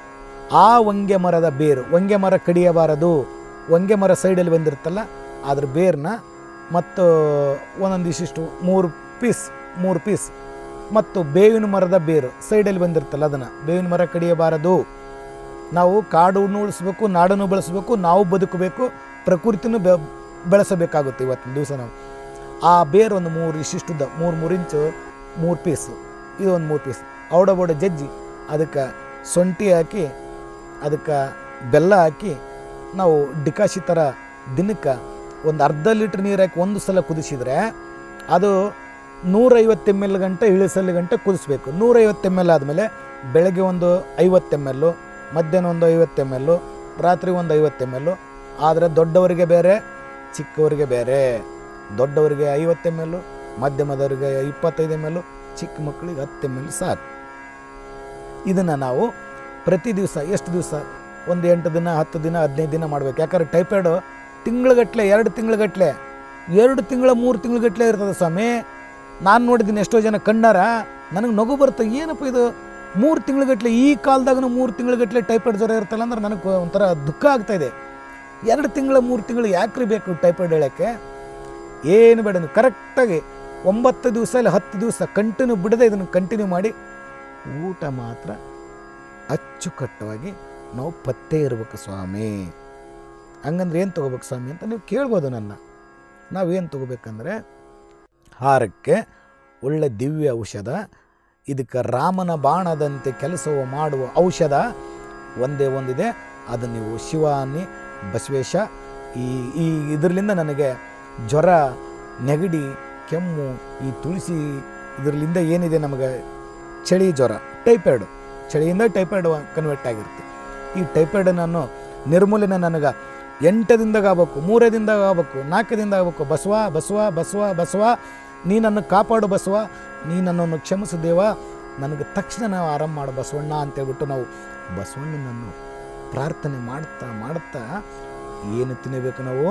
[SPEAKER 1] ಆ ಹೊಂಗೆ ಮರದ ಬೇರು ಹೊಂಗೆ ಮರ ಕಡಿಯಬಾರದು ಹೊಂಗೆ ಮರ ಸೈಡಲ್ಲಿ ಬಂದಿರುತ್ತಲ್ಲ ಅದ್ರ ಬೇರನ್ನ ಮತ್ತು ಒಂದೊಂದು ಇಷ್ಟಿಷ್ಟು ಮೂರು ಪೀಸ್ ಮೂರು ಪೀಸ್ ಮತ್ತು ಬೇವಿನ ಮರದ ಬೇರು ಸೈಡಲ್ಲಿ ಬಂದಿರುತ್ತಲ್ಲ ಅದನ್ನು ಬೇವಿನ ಮರ ಕಡಿಯಬಾರದು ನಾವು ಕಾಡನ್ನು ಉಳಿಸ್ಬೇಕು ನಾಡನ್ನು ಬೆಳೆಸಬೇಕು ನಾವು ಬದುಕಬೇಕು ಪ್ರಕೃತಿನೂ ಬೆ ಬೆಳೆಸಬೇಕಾಗುತ್ತೆ ಇವತ್ತಿನ ದಿವಸ ನಾವು ಆ ಬೇರು ಒಂದು ಮೂರು ಇಷ್ಟಿಷ್ಟುದ್ದ ಮೂರು ಮೂರು ಇಂಚು ಮೂರು ಪೀಸು ಇದು ಒಂದು ಮೂರು ಪೀಸ್ ಔಡಬೋಡ ಜಜ್ಜಿ ಅದಕ್ಕೆ ಸೊಂಟಿ ಹಾಕಿ ಅದಕ್ಕೆ ಬೆಲ್ಲ ಹಾಕಿ ನಾವು ಡಿಕಾಶಿ ಥರ ದಿನಕ್ಕೆ ಒಂದು ಅರ್ಧ ಲೀಟ್ರ್ ನೀರು ಹಾಕಿ ಒಂದು ಸಲ ಕುದಿಸಿದ್ರೆ ಅದು ನೂರೈವತ್ತು ಎಮ್ ಎಲ್ ಗಂಟೆ ಇಳಿಸಲು ಗಂಟೆ ಕುದಿಸ್ಬೇಕು ನೂರೈವತ್ತು ಎಮ್ ಎಲ್ ಆದಮೇಲೆ ಬೆಳಗ್ಗೆ ಒಂದು ಐವತ್ತು ಎಮ್ ಎಲ್ಲು ಮಧ್ಯಾಹ್ನ ಒಂದು ಐವತ್ತು ಎಮ್ ಎಲ್ಲು ರಾತ್ರಿ ಒಂದು ಐವತ್ತು ಎಮ್ ಎಲ್ಲು ಆದರೆ ದೊಡ್ಡವರಿಗೆ ಬೇರೆ ಚಿಕ್ಕವರಿಗೆ ಬೇರೆ ದೊಡ್ಡವರಿಗೆ ಐವತ್ತು ಎಮ್ ಎಲ್ಲು ಮಧ್ಯಮದವರಿಗೆ ಇಪ್ಪತ್ತೈದು ಎಮ್ ಎಲ್ಲು ಚಿಕ್ಕ ಮಕ್ಕಳಿಗೆ ಹತ್ತು ಎಮ್ ಎಲ್ ಸಾಕು ಇದನ್ನು ನಾವು ಪ್ರತಿ ದಿವಸ ಎಷ್ಟು ದಿವಸ ಒಂದು ಎಂಟು ದಿನ ಹತ್ತು ದಿನ ಹದಿನೈದು ದಿನ ಮಾಡಬೇಕು ಯಾಕಂದ್ರೆ ಟೈಫಾಯ್ಡು ತಿಂಗ್ಳುಗಟ್ಟಲೆ ಎರಡು ತಿಂಗ್ಳುಗಟ್ಟಲೆ ಎರಡು ತಿಂಗಳ ಮೂರು ತಿಂಗ್ಳುಗಟ್ಟಲೆ ಇರ್ತದೆ ಸ್ವಾಮಿ ನಾನು ನೋಡಿದ್ದೀನಿ ಎಷ್ಟೋ ಜನ ಕಂಡಾರ ನನಗೆ ನಗು ಬರುತ್ತೆ ಏನಪ್ಪ ಇದು ಮೂರು ತಿಂಗ್ಳುಗಟ್ಟಲೆ ಈ ಕಾಲದಾಗೂ ಮೂರು ತಿಂಗ್ಳುಗಟ್ಟಲೆ ಟೈಫಾಯ್ಡ್ ಜ್ವರ ಇರ್ತಲ್ಲ ಅಂದ್ರೆ ನನಗೆ ಒಂಥರ ದುಃಖ ಆಗ್ತಾ ಇದೆ ಎರಡು ತಿಂಗಳ ಮೂರು ತಿಂಗಳು ಯಾಕ್ರಿ ಬೇಕು ಟೈಫಾಯ್ಡ್ ಹೇಳೋಕ್ಕೆ ಏನು ಬೇಡ ನೀವು ಕರೆಕ್ಟಾಗಿ ಒಂಬತ್ತು ದಿವಸ ಇಲ್ಲ ಹತ್ತು ದಿವಸ ಕಂಟಿನ್ಯೂ ಬಿಡದೆ ಇದನ್ನು ಕಂಟಿನ್ಯೂ ಮಾಡಿ ಊಟ ಮಾತ್ರ ಅಚ್ಚುಕಟ್ಟವಾಗಿ ನಾವು ಪತ್ತೆ ಇರಬೇಕು ಸ್ವಾಮಿ ಹಂಗಂದ್ರೆ ಏನು ತೊಗೋಬೇಕು ಸ್ವಾಮಿ ಅಂತ ನೀವು ಕೇಳ್ಬೋದು ನನ್ನ ನಾವೇನು ತೊಗೋಬೇಕಂದ್ರೆ ಹಾರಕ್ಕೆ ಒಳ್ಳೆ ದಿವ್ಯ ಔಷಧ ಇದಕ್ಕೆ ರಾಮನ ಬಾಣದಂತೆ ಕೆಲಸವು ಮಾಡುವ ಔಷಧ ಒಂದೇ ಒಂದಿದೆ ಅದನ್ನು ನೀವು ಶಿವಾನಿ ಬಸವೇಶ ಈ ಈ ಇದರಿಂದ ನನಗೆ ಜ್ವರ ನೆಗಡಿ ಕೆಮ್ಮು ಈ ತುಳಸಿ ಇದರಲ್ಲಿಂದ ಏನಿದೆ ನಮಗೆ ಚಳಿ ಜ್ವರ ಟೈಫಾಯ್ಡು ಚಳಿಯಿಂದ ಟೈಫಾಯ್ಡ್ ಕನ್ವರ್ಟ್ ಆಗಿರುತ್ತೆ ಈ ಟೈಫಾಯ್ಡ್ ನಾನು ನಿರ್ಮೂಲನೆ ನನಗೆ ಎಂಟದಿಂದ ಆಗ್ಬೇಕು ಮೂರದಿಂದ ಆಗ್ಬೇಕು ನಾಲ್ಕದಿಂದ ಆಗ್ಬೇಕು ಬಸವ ಬಸವ ಬಸವ ಬಸವ ನೀ ನನ್ನ ಕಾಪಾಡು ಬಸವ ನೀ ನನ್ನನ್ನು ಕ್ಷಮಿಸು ದೇವ ನನಗೆ ತಕ್ಷಣ ನಾವು ಆರಾಮ ಮಾಡು ಬಸವಣ್ಣ ಅಂತೇಳ್ಬಿಟ್ಟು ನಾವು ಬಸವಣ್ಣನನ್ನು ಪ್ರಾರ್ಥನೆ ಮಾಡ್ತಾ ಮಾಡ್ತಾ ಏನು ತಿನ್ನಬೇಕು ನಾವು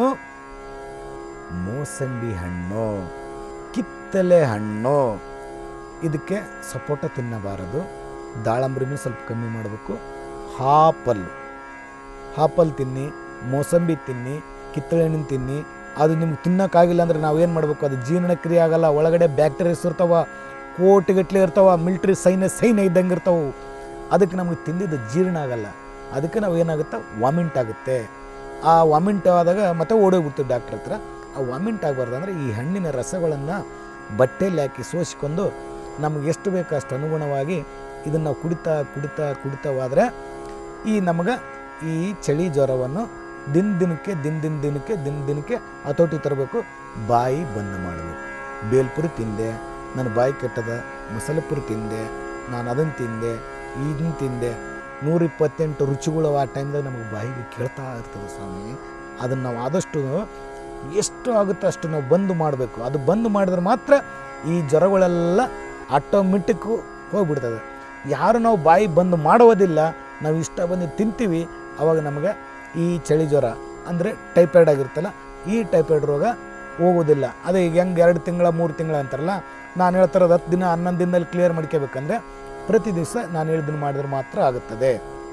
[SPEAKER 1] ಮೋಸಂಬಿ ಹಣ್ಣು ಕಿತ್ತಲೆ ಹಣ್ಣು ಇದಕ್ಕೆ ಸಪೋಟ ತಿನ್ನಬಾರದು ದಾಳಂಬ್ರಿನೂ ಸ್ವಲ್ಪ ಕಮ್ಮಿ ಮಾಡಬೇಕು ಹಾಪಲ್ ಹಾಪಲ್ ತಿನ್ನಿ ಮೋಸಂಬಿ ತಿನ್ನಿ ಕಿತ್ತಳೆ ಹಣ್ಣಿನ ತಿನ್ನಿ ಅದು ನಿಮ್ಗೆ ತಿನ್ನೋಕ್ಕಾಗಿಲ್ಲ ಅಂದರೆ ನಾವು ಏನು ಮಾಡಬೇಕು ಅದು ಜೀರ್ಣಕ್ರಿಯೆ ಆಗಲ್ಲ ಒಳಗಡೆ ಬ್ಯಾಕ್ಟೀರಿಯಾಸ್ ಇರ್ತಾವ ಕೋಟಿಗಟ್ಟಲೆ ಇರ್ತಾವ ಮಿಲ್ಟ್ರಿ ಸೈನ್ಯ ಸೈನ್ಯ ಇದ್ದಂಗೆ ಇರ್ತಾವೆ ಅದಕ್ಕೆ ನಮಗೆ ತಿಂದಿದ್ದು ಜೀರ್ಣ ಆಗಲ್ಲ ಅದಕ್ಕೆ ನಾವು ಏನಾಗುತ್ತೆ ವಾಮಿಂಟ್ ಆಗುತ್ತೆ ಆ ವಾಮಿಂಟ್ ಆದಾಗ ಮತ್ತೆ ಓಡೋಗ್ಬಿಡ್ತೀವಿ ಡಾಕ್ಟ್ರ್ ಹತ್ರ ಆ ವಾಮಿಂಟ್ ಆಗಬಾರ್ದು ಅಂದರೆ ಈ ಹಣ್ಣಿನ ರಸಗಳನ್ನು ಬಟ್ಟೆಯಲ್ಲಿ ಹಾಕಿ ಸೋಸಿಕೊಂಡು ನಮಗೆ ಎಷ್ಟು ಬೇಕೋ ಅಷ್ಟು ಅನುಗುಣವಾಗಿ ಇದನ್ನು ನಾವು ಕುಡಿತಾ ಕುಡಿತಾ ಕುಡಿತಾ ಹೋದರೆ ಈ ನಮಗೆ ಈ ಚಳಿ ಜ್ವರವನ್ನು ದಿನ ದಿನಕ್ಕೆ ದಿನ ದಿನ ದಿನಕ್ಕೆ ದಿನ ದಿನಕ್ಕೆ ಹತೋಟಿ ತರಬೇಕು ಬಾಯಿ ಬಂದ್ ಮಾಡಬೇಕು ಬೇಲ್ಪುರಿ ತಿಂದೆ ನನ್ನ ಬಾಯಿ ಕೆಟ್ಟದ ಮಸಾಲೆ ಪುರಿ ತಿಂದೆ ನಾನು ಅದನ್ನು ತಿಂದೆ ಇದನ್ನು ತಿಂದೆ ನೂರ ಇಪ್ಪತ್ತೆಂಟು ರುಚಿಗಳು ಆ ಟೈಮ್ದಾಗ ನಮಗೆ ಬಾಯಿಗೆ ಕೇಳ್ತಾ ಇರ್ತದೆ ಸ್ವಾಮಿ ಅದನ್ನು ನಾವು ಆದಷ್ಟು ಎಷ್ಟು ಆಗುತ್ತೋ ಅಷ್ಟು ನಾವು ಬಂದ್ ಮಾಡಬೇಕು ಅದು ಬಂದ್ ಮಾಡಿದ್ರೆ ಮಾತ್ರ ಈ ಜ್ವರಗಳೆಲ್ಲ ಆಟೋಮೆಟಿಕ್ಕು ಹೋಗ್ಬಿಡ್ತದೆ ಯಾರು ನಾವು ಬಾಯಿ ಬಂದ್ ಮಾಡೋದಿಲ್ಲ ನಾವು ಇಷ್ಟ ಬಂದು ತಿಂತೀವಿ ಅವಾಗ ನಮಗೆ ಈ ಚಳಿ ಜ್ವರ ಅಂದರೆ ಟೈಫಾಯ್ಡ್ ಆಗಿರ್ತಲ್ಲ ಈ ಟೈಫಾಯ್ಡ್ ರೋಗ ಹೋಗೋದಿಲ್ಲ ಅದೇ ಈಗ ಹೆಂಗೆ ಎರಡು ತಿಂಗಳ ಮೂರು ತಿಂಗಳ ಅಂತಾರಲ್ಲ ನಾನು ಹೇಳ್ತಿರೋದು ಹತ್ತು ದಿನ ಹನ್ನೊಂದು ದಿನದಲ್ಲಿ ಕ್ಲಿಯರ್ ಮಾಡ್ಕೋಬೇಕಂದ್ರೆ ಪ್ರತಿ ದಿವಸ ನಾನು ಹೇಳಿದ್ದನ್ನು ಮಾಡಿದ್ರೆ ಮಾತ್ರ ಆಗುತ್ತದೆ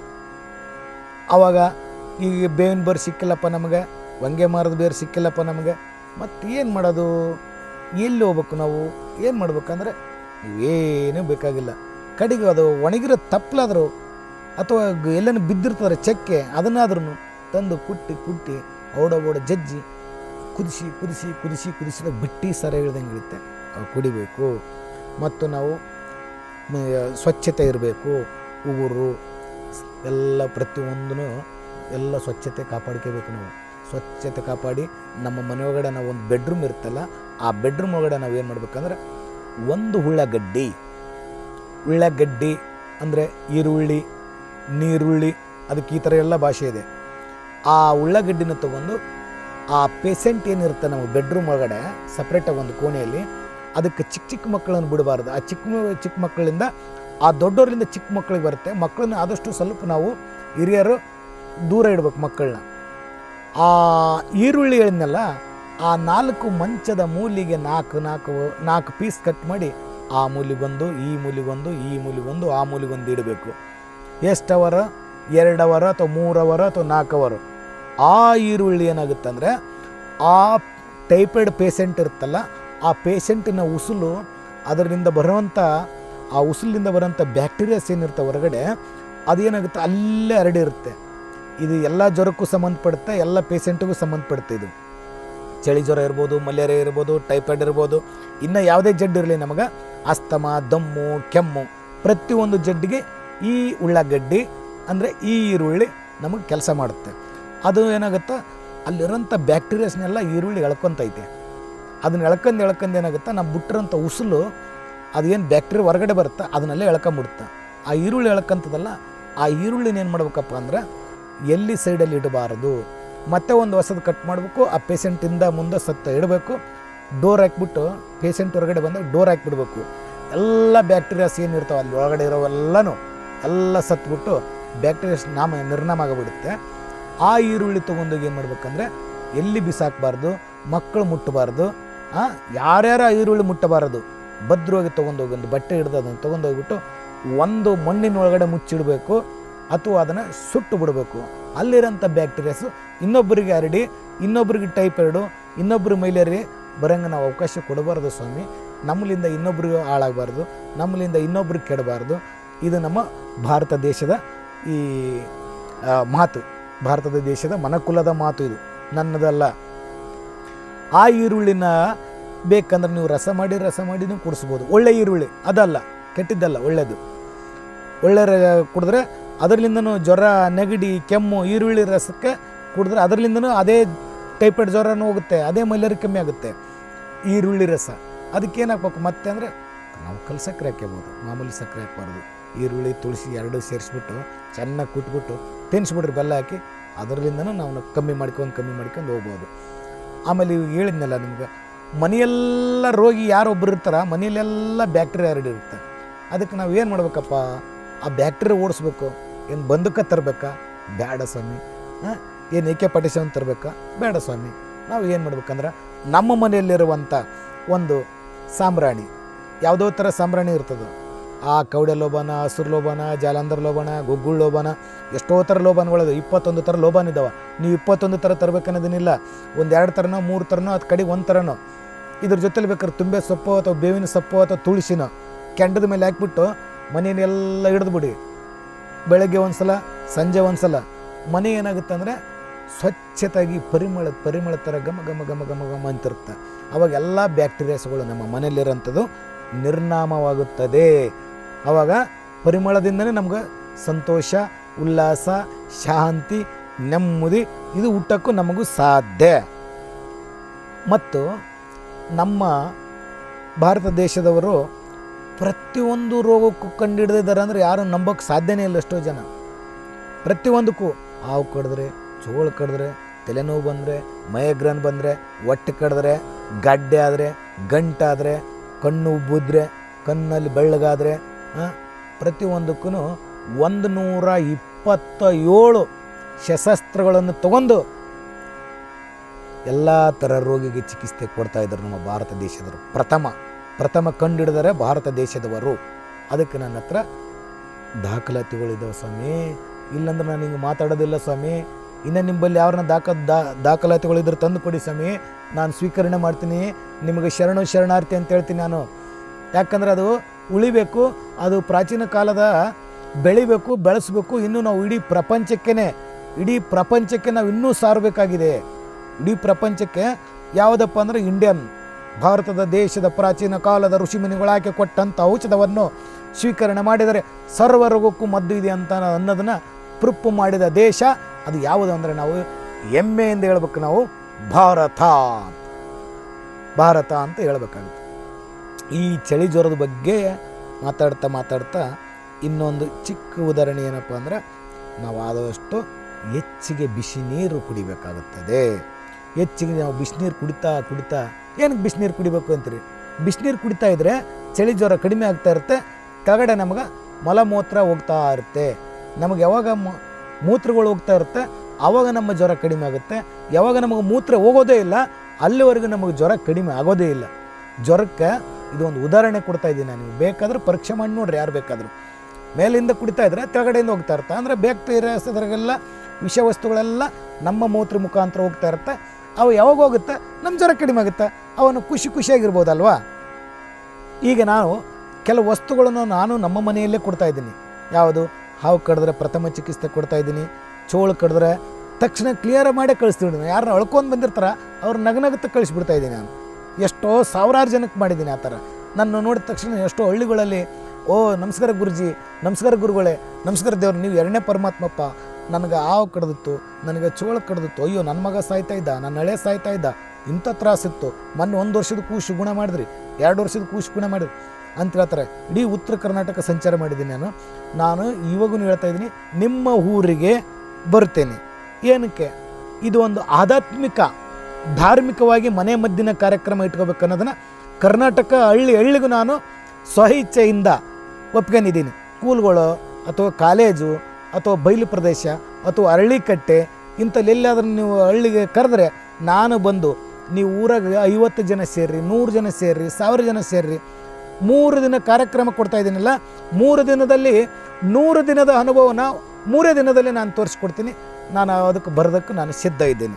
[SPEAKER 1] ಆವಾಗ ಈಗ ಬೇವಿನ ಬೇರು ಸಿಕ್ಕಿಲ್ಲಪ್ಪ ನಮಗೆ ಹೊಂಗೆ ಮರದ ಬೇರು ಸಿಕ್ಕಿಲ್ಲಪ್ಪ ನಮಗೆ ಮತ್ತು ಏನು ಮಾಡೋದು ಎಲ್ಲಿ ಹೋಗ್ಬೇಕು ನಾವು ಏನು ಮಾಡ್ಬೇಕಂದ್ರೆ ಇವೇನೂ ಬೇಕಾಗಿಲ್ಲ ಕಡೆಗೆ ಅದು ಒಣಗಿರೋ ತಪ್ಪಲಾದರೂ ಅಥವಾ ಎಲ್ಲನೂ ಬಿದ್ದಿರ್ತಾರೆ ಚಕ್ಕೆ ಅದನ್ನಾದ್ರೂ ತಂದು ಕುಟ್ಟಿ ಕುಟ್ಟಿ ಓಡ ಓಡ ಜಜ್ಜಿ ಕುದಿಸಿ ಕುದಿಸಿ ಕುದಿಸಿ ಕುದಿಸಿದ ಬಿಟ್ಟಿ ಸರ ಇಳ್ದಂಗೆ ಇರುತ್ತೆ ಅವು ಕುಡಿಬೇಕು ಮತ್ತು ನಾವು ಮ- ಸ್ವಚ್ಛತೆ ಇರಬೇಕು ಉಗುರು ಎಲ್ಲ ಪ್ರತಿಯೊಂದೂ ಎಲ್ಲ ಸ್ವಚ್ಛತೆ ಕಾಪಾಡ್ಕೋಬೇಕು ನಾವು ಸ್ವಚ್ಛತೆ ಕಾಪಾಡಿ ನಮ್ಮ ಮನೆ ಒಳಗಡೆ ನಾವು ಒಂದು ಬೆಡ್ರೂಮ್ ಇರುತ್ತಲ್ಲ ಆ ಬೆಡ್ರೂಮ್ ಒಳಗಡೆ ನಾವು ಏನು ಮಾಡ್ಬೇಕಂದ್ರೆ ಒಂದು ಉಳ್ಳಾಗಡ್ಡಿ ಉಳ್ಳಾಗಡ್ಡಿ ಅಂದರೆ ಈರುಳ್ಳಿ ನೀರುಳ್ಳಿ ಅದಕ್ಕೆ ಈ ಥರ ಎಲ್ಲ ಭಾಷೆ ಇದೆ ಆ ಉಳ್ಳಾಗಡ್ಡಿನ ತಗೊಂಡು ಆ ಪೇಸೆಂಟ್ ಏನಿರುತ್ತೆ ನಮ್ಮ ಬೆಡ್ರೂಮ್ ಒಳಗಡೆ ಸಪ್ರೇಟಾಗಿ ಒಂದು ಕೋಣೆಯಲ್ಲಿ ಅದಕ್ಕೆ ಚಿಕ್ಕ ಚಿಕ್ಕ ಮಕ್ಕಳನ್ನು ಬಿಡಬಾರ್ದು ಆ ಚಿಕ್ಕ ಮ- ಚಿಕ್ಕ ಮಕ್ಕಳಿಂದ ಆ ದೊಡ್ಡವರಿಂದ ಚಿಕ್ಕ ಮಕ್ಕಳಿಗೆ ಬರುತ್ತೆ ಮಕ್ಕಳನ್ನ ಆದಷ್ಟು ಸ್ವಲ್ಪ ನಾವು ಹಿರಿಯರು ದೂರ ಇಡ್ಬೇಕು ಮಕ್ಕಳನ್ನ ಆ ಈರುಳ್ಳಿ ಹೇಳಿದ್ನಲ್ಲ ಆ ನಾಲ್ಕು ಮಂಚದ ಮೂಲಿಗೆ ನಾಲ್ಕು ನಾಲ್ಕು ನಾಲ್ಕು ಪೀಸ್ ಕಟ್ ಮಾಡಿ ಆ ಮೂಲಿಗೊಂದು ಈ ಮೂಲಿಗೊಂದು ಈ ಮೂಲಿಗೊಂದು ಆ ಮೂಲಿಗೊಂದು ಇಡಬೇಕು ಎಷ್ಟು ಅವರ ಎರಡು ಅವರ ಅಥವಾ ಮೂರು ಅವರ ಅಥವಾ ನಾಲ್ಕು ಅವರು ಆ ಈರುಳ್ಳಿ ಏನಾಗುತ್ತೆ ಅಂದರೆ ಆ ಟೈಫಾಯ್ಡ್ ಪೇಷಂಟ್ ಇರುತ್ತಲ್ಲ ಆ ಪೇಷಂಟಿನ ಉಸುಲು ಅದರಿಂದ ಬರುವಂಥ ಆ ಉಸುಲಿಂದ ಬರುವಂಥ ಬ್ಯಾಕ್ಟೀರಿಯಾಸ್ ಏನಿರುತ್ತೆ ಹೊರಗಡೆ ಅದೇನಾಗುತ್ತೆ ಅಲ್ಲೇ ಹರಡಿರುತ್ತೆ ಇದು ಎಲ್ಲ ಜ್ವರಕ್ಕೂ ಸಂಬಂಧಪಡುತ್ತೆ ಎಲ್ಲ ಪೇಷಂಟಿಗೂ ಸಂಬಂಧಪಡುತ್ತೆ ಇದು ಚಳಿ ಜ್ವರ ಇರ್ಬೋದು ಮಲೇರಿಯಾ ಇರ್ಬೋದು ಟೈಫಾಯ್ಡ್ ಇರ್ಬೋದು ಇನ್ನು ಯಾವುದೇ ಜಡ್ಡು ಇರಲಿ ನಮಗೆ ಅಸ್ತಮ ದಮ್ಮು ಕೆಮ್ಮು ಪ್ರತಿಯೊಂದು ಜಡ್ಡಿಗೆ ಈ ಉಳ್ಳಾಗಡ್ಡಿ ಅಂದರೆ ಈ ಈರುಳ್ಳಿ ನಮಗೆ ಕೆಲಸ ಮಾಡುತ್ತೆ ಅದು ಏನಾಗುತ್ತೆ ಅಲ್ಲಿರೋಂಥ ಬ್ಯಾಕ್ಟೀರಿಯಾಸ್ನೆಲ್ಲ ಈರುಳ್ಳಿ ಎಳ್ಕೊತೈತೆ ಅದನ್ನ ಎಳ್ಕೊಂಡು ಎಳ್ಕೊಂಡು ಏನಾಗುತ್ತೆ ನಾವು ಬಿಟ್ಟಿರೋಂಥ ಉಸುಲು ಅದೇನು ಬ್ಯಾಕ್ಟೀರಿಯಾ ಹೊರಗಡೆ ಬರುತ್ತೆ ಅದನ್ನೆಲ್ಲ ಎಳ್ಕೊಂಬಿಡುತ್ತೆ ಆ ಈರುಳ್ಳಿ ಎಳ್ಕೊಂತದಲ್ಲ ಆ ಈರುಳ್ಳಿನ ಏನು ಮಾಡ್ಬೇಕಪ್ಪ ಅಂದ್ರೆ ಎಲ್ಲಿ ಸೈಡಲ್ಲಿ ಇಡಬಾರದು ಮತ್ತೆ ಒಂದು ಹೊಸದು ಕಟ್ ಮಾಡಬೇಕು ಆ ಪೇಷಂಟಿಂದ ಮುಂದೆ ಸತ್ತ ಇಡಬೇಕು ಡೋರ್ ಹಾಕ್ಬಿಟ್ಟು ಪೇಷಂಟ್ ಹೊರಗಡೆ ಬಂದಾಗ ಡೋರ್ ಹಾಕ್ಬಿಡ್ಬೇಕು ಎಲ್ಲ ಬ್ಯಾಕ್ಟೀರಿಯಾಸ್ ಏನು ಇರ್ತಾವೆ ಅಲ್ಲಿ ಒಳಗಡೆ ಇರೋವೆಲ್ಲನೂ ಎಲ್ಲ ಸತ್ಬಿಟ್ಟು ಬ್ಯಾಕ್ಟೀರಿಯಾಸ್ ನಾಮ ನಿರ್ನಾಮ ಆಗಿಬಿಡುತ್ತೆ ಆ ಈರುಳ್ಳಿ ತೊಗೊಂಡೋಗಿ ಏನು ಮಾಡ್ಬೇಕಂದ್ರೆ ಎಲ್ಲಿ ಬಿಸಾಕಬಾರ್ದು ಮಕ್ಕಳು ಮುಟ್ಟಬಾರ್ದು ಯಾರ್ಯಾರು ಆ ಈರುಳ್ಳಿ ಮುಟ್ಟಬಾರದು ಭದ್ರವಾಗಿ ತೊಗೊಂಡೋಗಿ ಒಂದು ಬಟ್ಟೆ ಹಿಡ್ದು ಅದನ್ನು ತೊಗೊಂಡೋಗ್ಬಿಟ್ಟು ಒಂದು ಮಣ್ಣಿನ ಒಳಗಡೆ ಮುಚ್ಚಿಡಬೇಕು ಅಥವಾ ಅದನ್ನು ಸುಟ್ಟು ಬಿಡಬೇಕು ಅಲ್ಲಿರೋಂಥ ಬ್ಯಾಕ್ಟೀರಿಯಾಸು ಇನ್ನೊಬ್ಬರಿಗೆ ಹರಡಿ ಇನ್ನೊಬ್ಬರಿಗೆ ಟೈಫಾಯ್ಡು ಇನ್ನೊಬ್ಬರು ಮೈಲೇರಿ ಬರಂಗೆ ನಾವು ಅವಕಾಶ ಕೊಡಬಾರ್ದು ಸ್ವಾಮಿ ನಮ್ಮಲಿಂದ ಇನ್ನೊಬ್ರಿಗೆ ಹಾಳಾಗಬಾರ್ದು ನಮ್ಮಲಿಂದ ಇನ್ನೊಬ್ರಿಗೆ ಕೆಡಬಾರ್ದು ಇದು ನಮ್ಮ ಭಾರತ ದೇಶದ ಈ ಆ, ಮಾತು ಭಾರತದ ದೇಶದ ಮನಕುಲದ ಮಾತು ಇದು ನನ್ನದಲ್ಲ ಆ ಈರುಳ್ಳಿನ ಬೇಕಂದ್ರೆ ನೀವು ರಸ ಮಾಡಿ ರಸ ಮಾಡಿ ನೀವು ಕುಡಿಸ್ಬೋದು ಒಳ್ಳೆ ಈರುಳ್ಳಿ ಅದಲ್ಲ ಕೆಟ್ಟಿದ್ದಲ್ಲ ಒಳ್ಳೆಯದು ಒಳ್ಳೆ ರ- ಕುಡಿದ್ರೆ ಅದರಲ್ಲಿಂದನೂ ಜ್ವರ ನೆಗಡಿ ಕೆಮ್ಮು ಈರುಳ್ಳಿ ರಸಕ್ಕೆ ಕುಡಿದ್ರೆ ಅದರಲ್ಲಿಂದನೂ ಅದೇ ಟೈಫಾಯ್ಡ್ ಜ್ವರನೂ ಹೋಗುತ್ತೆ ಅದೇ ಮಲೇರಿಯಾ ಕಮ್ಮಿ ಆಗುತ್ತೆ ಈರುಳ್ಳಿ ರಸ ಅದಕ್ಕೆ ಏನು ಹಾಕ್ಬೇಕು ಮತ್ತೆ ಅಂದರೆ ನಾವು ಕಲ್ ಸಕ್ಕರೆ ಹಾಕ್ಕೋಬೋದು ಮಾಮೂಲಿ ಸಕ್ಕರೆ ಹಾಕ್ಬಾರ್ದು ಈರುಳ್ಳಿ ತುಳಸಿ ಎರಡು ಸೇರಿಸ್ಬಿಟ್ಟು ಚೆನ್ನಾಗಿ ಕುಟ್ಬಿಟ್ಟು ತಿನ್ನಿಸ್ಬಿಟ್ರೆ ಬೆಲ್ಲ ಹಾಕಿ ಅದರಲ್ಲಿಂದನೂ ನಾವು ಕಮ್ಮಿ ಮಾಡ್ಕೊಂಡು ಕಮ್ಮಿ ಮಾಡ್ಕೊಂಡು ಹೋಗ್ಬೋದು ಆಮೇಲೆ ಇವಾಗ ಹೇಳಿದ್ನಲ್ಲ ನಿಮ್ಗೆ ಮನೆಯೆಲ್ಲ ರೋಗಿ ಯಾರೊಬ್ಬರು ಇರ್ತಾರ ಮನೆಯಲ್ಲೆಲ್ಲ ಬ್ಯಾಕ್ಟೀರಿಯಾ ಹರಡಿರುತ್ತೆ ಅದಕ್ಕೆ ನಾವು ಏನು ಮಾಡ್ಬೇಕಪ್ಪ ಆ ಬ್ಯಾಕ್ಟೀರಿಯಾ ಓಡಿಸ್ಬೇಕು ಏನು ಬಂದೂಕ ತರಬೇಕಾ ಬೇಡ ಸ್ವಾಮಿ ಏನು ಏಕೆ ಪಟಿಸನ್ ತರಬೇಕಾ ಬೇಡ ಸ್ವಾಮಿ ನಾವು ಏನು ಮಾಡ್ಬೇಕಂದ್ರೆ ನಮ್ಮ ಮನೆಯಲ್ಲಿರುವಂಥ ಒಂದು ಸಾಂಬ್ರಾಣಿ ಯಾವುದೋ ಥರ ಸಾಂಬ್ರಾಣಿ ಇರ್ತದೆ ಆ ಕೌಡೆ ಲೋಬಾನ ಹಸುರು ಲೋಬಾನ ಜಾಲಂಧರ್ ಲೋಬಾನ ಗುಗ್ಗುಳ್ ಲೋಬಾನ ಎಷ್ಟೋ ಥರ ಲೋಬಾನ್ಗಳಿದೆ ಇಪ್ಪತ್ತೊಂದು ಥರ ಲೋಬಾನ್ ಇದ್ದಾವೆ ನೀವು ಇಪ್ಪತ್ತೊಂದು ಥರ ತರಬೇಕನ್ನೋದೇನಿಲ್ಲ ಒಂದು ಎರಡು ಥರನೋ ಮೂರು ಥರನೋ ಅದು ಕಡೆಗೆ ಒಂದು ಥರನೋ ಇದ್ರ ಜೊತೆಲಿ ಬೇಕಾದ್ರೆ ತುಂಬೆ ಸೊಪ್ಪು ಅಥವಾ ಬೇವಿನ ಸೊಪ್ಪು ಅಥವಾ ತುಳಸಿನೋ ಕೆಂಡದ ಮೇಲೆ ಹಾಕ್ಬಿಟ್ಟು ಮನೆಯನ್ನೆಲ್ಲ ಹಿಡಿದ್ಬಿಡಿ ಬೆಳಗ್ಗೆ ಒಂದು ಸಲ ಸಂಜೆ ಒಂದು ಸಲ ಮನೆ ಏನಾಗುತ್ತೆ ಅಂದರೆ ಸ್ವಚ್ಛತಾಗಿ ಪರಿಮಳ ಪರಿಮಳ ಥರ ಘಮ ಘಮ ಘಮ ಘಮ ಘಮ ಅಂತಿರುತ್ತೆ ಅವಾಗ ಎಲ್ಲ ಬ್ಯಾಕ್ಟೀರಿಯಾಸ್ಗಳು ನಮ್ಮ ಮನೆಯಲ್ಲಿರೋಂಥದ್ದು ನಿರ್ನಾಮವಾಗುತ್ತದೆ ಆವಾಗ ಪರಿಮಳದಿಂದನೇ ನಮ್ಗೆ ಸಂತೋಷ ಉಲ್ಲಾಸ ಶಾಂತಿ ನೆಮ್ಮದಿ ಇದು ಹುಟ್ಟಕ್ಕೂ ನಮಗೂ ಸಾಧ್ಯ ಮತ್ತು ನಮ್ಮ ಭಾರತ ದೇಶದವರು ಪ್ರತಿಯೊಂದು ರೋಗಕ್ಕೂ ಕಂಡುಹಿಡಿದಿದ್ದಾರೆ ಅಂದರೆ ಯಾರು ನಂಬೋಕ್ಕೆ ಸಾಧ್ಯನೇ ಇಲ್ಲ ಎಷ್ಟೋ ಜನ ಪ್ರತಿಯೊಂದಕ್ಕೂ ಹಾವು ಕಡಿದ್ರೆ ಚೋಳು ಕಡಿದ್ರೆ ತಲೆನೋವು ಬಂದರೆ ಮೈಗ್ರೇನ್ ಬಂದರೆ ಹೊಟ್ಟೆ ಕಡಿದ್ರೆ ಗಡ್ಡೆ ಆದರೆ ಗಂಟಾದರೆ ಕಣ್ಣು ಉಬ್ಬಿದ್ರೆ ಕಣ್ಣಲ್ಲಿ ಬೆಳ್ಳಗಾದರೆ ಪ್ರತಿಯೊಂದಕ್ಕೂ ಒಂದು ನೂರ ಇಪ್ಪತ್ತ ಏಳು ಶಸ್ತ್ರಾಸ್ತ್ರಗಳನ್ನು ತಗೊಂಡು ಎಲ್ಲ ಥರ ರೋಗಿಗೆ ಚಿಕಿತ್ಸೆ ಕೊಡ್ತಾ ಇದ್ದಾರೆ ನಮ್ಮ ಭಾರತ ದೇಶದವರು ಪ್ರಥಮ ಪ್ರಥಮ ಕಂಡಿಡಿದರೆ ಭಾರತ ದೇಶದವರು ಅದಕ್ಕೆ ನನ್ನ ಹತ್ರ ದಾಖಲಾತಿಗಳಿದ್ದಾವೆ ಸ್ವಾಮಿ ಇಲ್ಲಂದ್ರೆ ನಾನು ಹಿಂಗೆ ಮಾತಾಡೋದಿಲ್ಲ ಸ್ವಾಮಿ ಇನ್ನು ನಿಮ್ಮಲ್ಲಿ ಯಾರನ್ನ ದಾಖ ದಾ ದಾಖಲಾತಿಗಳಿದ್ರೆ ತಂದು ಕೊಡಿ ಸ್ವಾಮಿ ನಾನು ಸ್ವೀಕರಣೆ ಮಾಡ್ತೀನಿ ನಿಮಗೆ ಶರಣು ಶರಣಾರ್ಥಿ ಅಂತ ಹೇಳ್ತೀನಿ ನಾನು ಯಾಕಂದ್ರೆ ಅದು ಉಳಿಬೇಕು ಅದು ಪ್ರಾಚೀನ ಕಾಲದ ಬೆಳಿಬೇಕು ಬೆಳೆಸಬೇಕು ಇನ್ನೂ ನಾವು ಇಡೀ ಪ್ರಪಂಚಕ್ಕೇ ಇಡೀ ಪ್ರಪಂಚಕ್ಕೆ ನಾವು ಇನ್ನೂ ಸಾರಬೇಕಾಗಿದೆ ಇಡೀ ಪ್ರಪಂಚಕ್ಕೆ ಯಾವುದಪ್ಪ ಅಂದರೆ ಇಂಡಿಯನ್ ಭಾರತದ ದೇಶದ ಪ್ರಾಚೀನ ಕಾಲದ ಋಷಿಮುನಿಗಳಾಕೆ ಕೊಟ್ಟಂಥ ಔಷಧವನ್ನು ಸ್ವೀಕರಣೆ ಮಾಡಿದರೆ ಸರ್ವ ರೋಗಕ್ಕೂ ಮದ್ದು ಇದೆ ಅಂತ ಅನ್ನೋದನ್ನು ಪ್ರೂಫ್ ಮಾಡಿದ ದೇಶ ಅದು ಯಾವುದು ಅಂದರೆ ನಾವು ಹೆಮ್ಮೆಯಿಂದ ಹೇಳ್ಬೇಕು ನಾವು ಭಾರತ ಭಾರತ ಅಂತ ಹೇಳ್ಬೇಕಾಗುತ್ತೆ ಈ ಚಳಿ ಜ್ವರದ ಬಗ್ಗೆ ಮಾತಾಡ್ತಾ ಮಾತಾಡ್ತಾ ಇನ್ನೊಂದು ಚಿಕ್ಕ ಉದಾಹರಣೆ ಏನಪ್ಪ ಅಂದರೆ ನಾವು ಆದಷ್ಟು ಹೆಚ್ಚಿಗೆ ಬಿಸಿ ನೀರು ಕುಡಿಬೇಕಾಗುತ್ತದೆ ಹೆಚ್ಚಿಗೆ ನಾವು ಬಿಸಿನೀರು ಕುಡಿತಾ ಕುಡಿತಾ ಏನಕ್ಕೆ ಬಿಸಿನೀರು ಕುಡಿಬೇಕು ಅಂತೀರಿ ಬಿಸಿನೀರು ಕುಡಿತಾ ಇದ್ದರೆ ಚಳಿ ಜ್ವರ ಕಡಿಮೆ ಆಗ್ತಾ ಇರುತ್ತೆ ಕೆಳಗಡೆ ನಮಗೆ ಮಲಮೂತ್ರ ಹೋಗ್ತಾ ಇರುತ್ತೆ ನಮಗೆ ಯಾವಾಗ ಮ- ಮೂತ್ರಗಳು ಹೋಗ್ತಾ ಇರುತ್ತೆ ಆವಾಗ ನಮ್ಮ ಜ್ವರ ಕಡಿಮೆ ಆಗುತ್ತೆ ಯಾವಾಗ ನಮಗೆ ಮೂತ್ರ ಹೋಗೋದೇ ಇಲ್ಲ ಅಲ್ಲಿವರೆಗೂ ನಮಗೆ ಜ್ವರ ಕಡಿಮೆ ಆಗೋದೇ ಇಲ್ಲ ಜ್ವರಕ್ಕೆ ಇದು ಒಂದು ಉದಾಹರಣೆ ಕೊಡ್ತಾ ಇದ್ದೀನಿ ನಾನು ನೀವು ಬೇಕಾದ್ರೆ ಪರೀಕ್ಷೆ ಮಾಡಿ ನೋಡ್ರಿ ಯಾರು ಬೇಕಾದರೂ ಮೇಲಿಂದ ಕುಡಿತಾ ಇದ್ರೆ ಕೆಳಗಡೆಯಿಂದ ಹೋಗ್ತಾ ಇರುತ್ತೆ ಅಂದರೆ ಬ್ಯಾಕ್ಟೀರಿಯಾಸ್ ಅದರಾಗೆಲ್ಲ ವಿಷವಸ್ತುಗಳೆಲ್ಲ ನಮ್ಮ ಮೂತ್ರ ಮುಖಾಂತರ ಹೋಗ್ತಾ ಇರುತ್ತೆ ಅವು ಯಾವಾಗ ಹೋಗುತ್ತೆ ನಮ್ಮ ಜ್ವರ ಕಡಿಮೆ ಆಗುತ್ತೆ ಅವನು ಖುಷಿ ಖುಷಿಯಾಗಿರ್ಬೋದಲ್ವಾ ಈಗ ನಾವು ಕೆಲವು ವಸ್ತುಗಳನ್ನು ನಾನು ನಮ್ಮ ಮನೆಯಲ್ಲೇ ಕೊಡ್ತಾ ಇದ್ದೀನಿ ಯಾವುದು ಹಾವು ಕಡಿದ್ರೆ ಪ್ರಥಮ ಚಿಕಿತ್ಸೆ ಕೊಡ್ತಾ ಇದ್ದೀನಿ ಚೋಳು ಕಡಿದ್ರೆ ತಕ್ಷಣ ಕ್ಲಿಯರ್ ಮಾಡೇ ಕಳಿಸ್ತೀನಿ ಯಾರನ್ನ ಅಳ್ಕೊಂಡು ಬಂದಿರ್ತಾರ ಅವ್ರು ನಗನಗುತ್ತ ಕಳಿಸ್ಬಿಡ್ತಾ ಇದ್ದೀನಿ ನಾನು ಎಷ್ಟೋ ಸಾವಿರಾರು ಜನಕ್ಕೆ ಮಾಡಿದ್ದೀನಿ ಆ ಥರ ನನ್ನ ನೋಡಿದ ತಕ್ಷಣ ಎಷ್ಟೋ ಹಳ್ಳಿಗಳಲ್ಲಿ ಓ ನಮಸ್ಕಾರ ಗುರುಜಿ ನಮಸ್ಕಾರ ಗುರುಗಳೇ ನಮಸ್ಕಾರ ದೇವ್ರು ನೀವು ಎರಡನೇ ಪರಮಾತ್ಮಪ್ಪ ನನಗೆ ಹಾವು ಕಡ್ದಿತ್ತು ನನಗೆ ಚೋಳ ಕಡ್ದಿತ್ತು ಅಯ್ಯೋ ನನ್ನ ಮಗ ಸಾಯ್ತಾ ಇದ್ದ ನನ್ನ ಹಳೆ ಸಾಯ್ತಾ ಇದ್ದ ಇಂಥ ತ್ರಾಸಿತ್ತು ಮೊನ್ನೆ ಒಂದು ವರ್ಷದ ಕೂಸು ಗುಣ ಮಾಡಿದ್ರಿ ಎರಡು ವರ್ಷದ ಕೂಸು ಗುಣ ಮಾಡಿದ್ರಿ ಅಂತ ಹೇಳ್ತಾರೆ ಇಡೀ ಉತ್ತರ ಕರ್ನಾಟಕ ಸಂಚಾರ ಮಾಡಿದ್ದೀನಿ ನಾನು ನಾನು ಇವಾಗೂ ಹೇಳ್ತಾ ಇದ್ದೀನಿ ನಿಮ್ಮ ಊರಿಗೆ ಬರ್ತೇನೆ ಏನಕ್ಕೆ ಇದು ಒಂದು ಆಧ್ಯಾತ್ಮಿಕ ಧಾರ್ಮಿಕವಾಗಿ ಮನೆ ಮದ್ದಿನ ಕಾರ್ಯಕ್ರಮ ಇಟ್ಕೋಬೇಕು ಅನ್ನೋದನ್ನು ಕರ್ನಾಟಕ ಹಳ್ಳಿ ಹಳ್ಳಿಗೂ ನಾನು ಸ್ವಇಚ್ಛೆಯಿಂದ ಒಪ್ಕೊಂಡಿದ್ದೀನಿ ಸ್ಕೂಲ್ಗಳು ಅಥವಾ ಕಾಲೇಜು ಅಥವಾ ಬಯಲು ಪ್ರದೇಶ ಅಥವಾ ಅರಳಿಕಟ್ಟೆ ಇಂಥಲ್ಲೆಲ್ಲಾದ್ರೂ ನೀವು ಹಳ್ಳಿಗೆ ಕರೆದ್ರೆ ನಾನು ಬಂದು ನೀವು ಊರಾಗ ಐವತ್ತು ಜನ ಸೇರ್ರಿ ನೂರು ಜನ ಸೇರ್ರಿ ಸಾವಿರ ಜನ ಸೇರ್ರಿ ಮೂರು ದಿನ ಕಾರ್ಯಕ್ರಮ ಕೊಡ್ತಾ ಇದ್ದೀನಲ್ಲ ಮೂರು ದಿನದಲ್ಲಿ ನೂರು ದಿನದ ಅನುಭವನ ಮೂರೇ ದಿನದಲ್ಲಿ ನಾನು ತೋರಿಸ್ಕೊಡ್ತೀನಿ ನಾನು ಅದಕ್ಕೆ ಬರೋದಕ್ಕೆ ನಾನು ಸಿದ್ಧ ಇದ್ದೇನೆ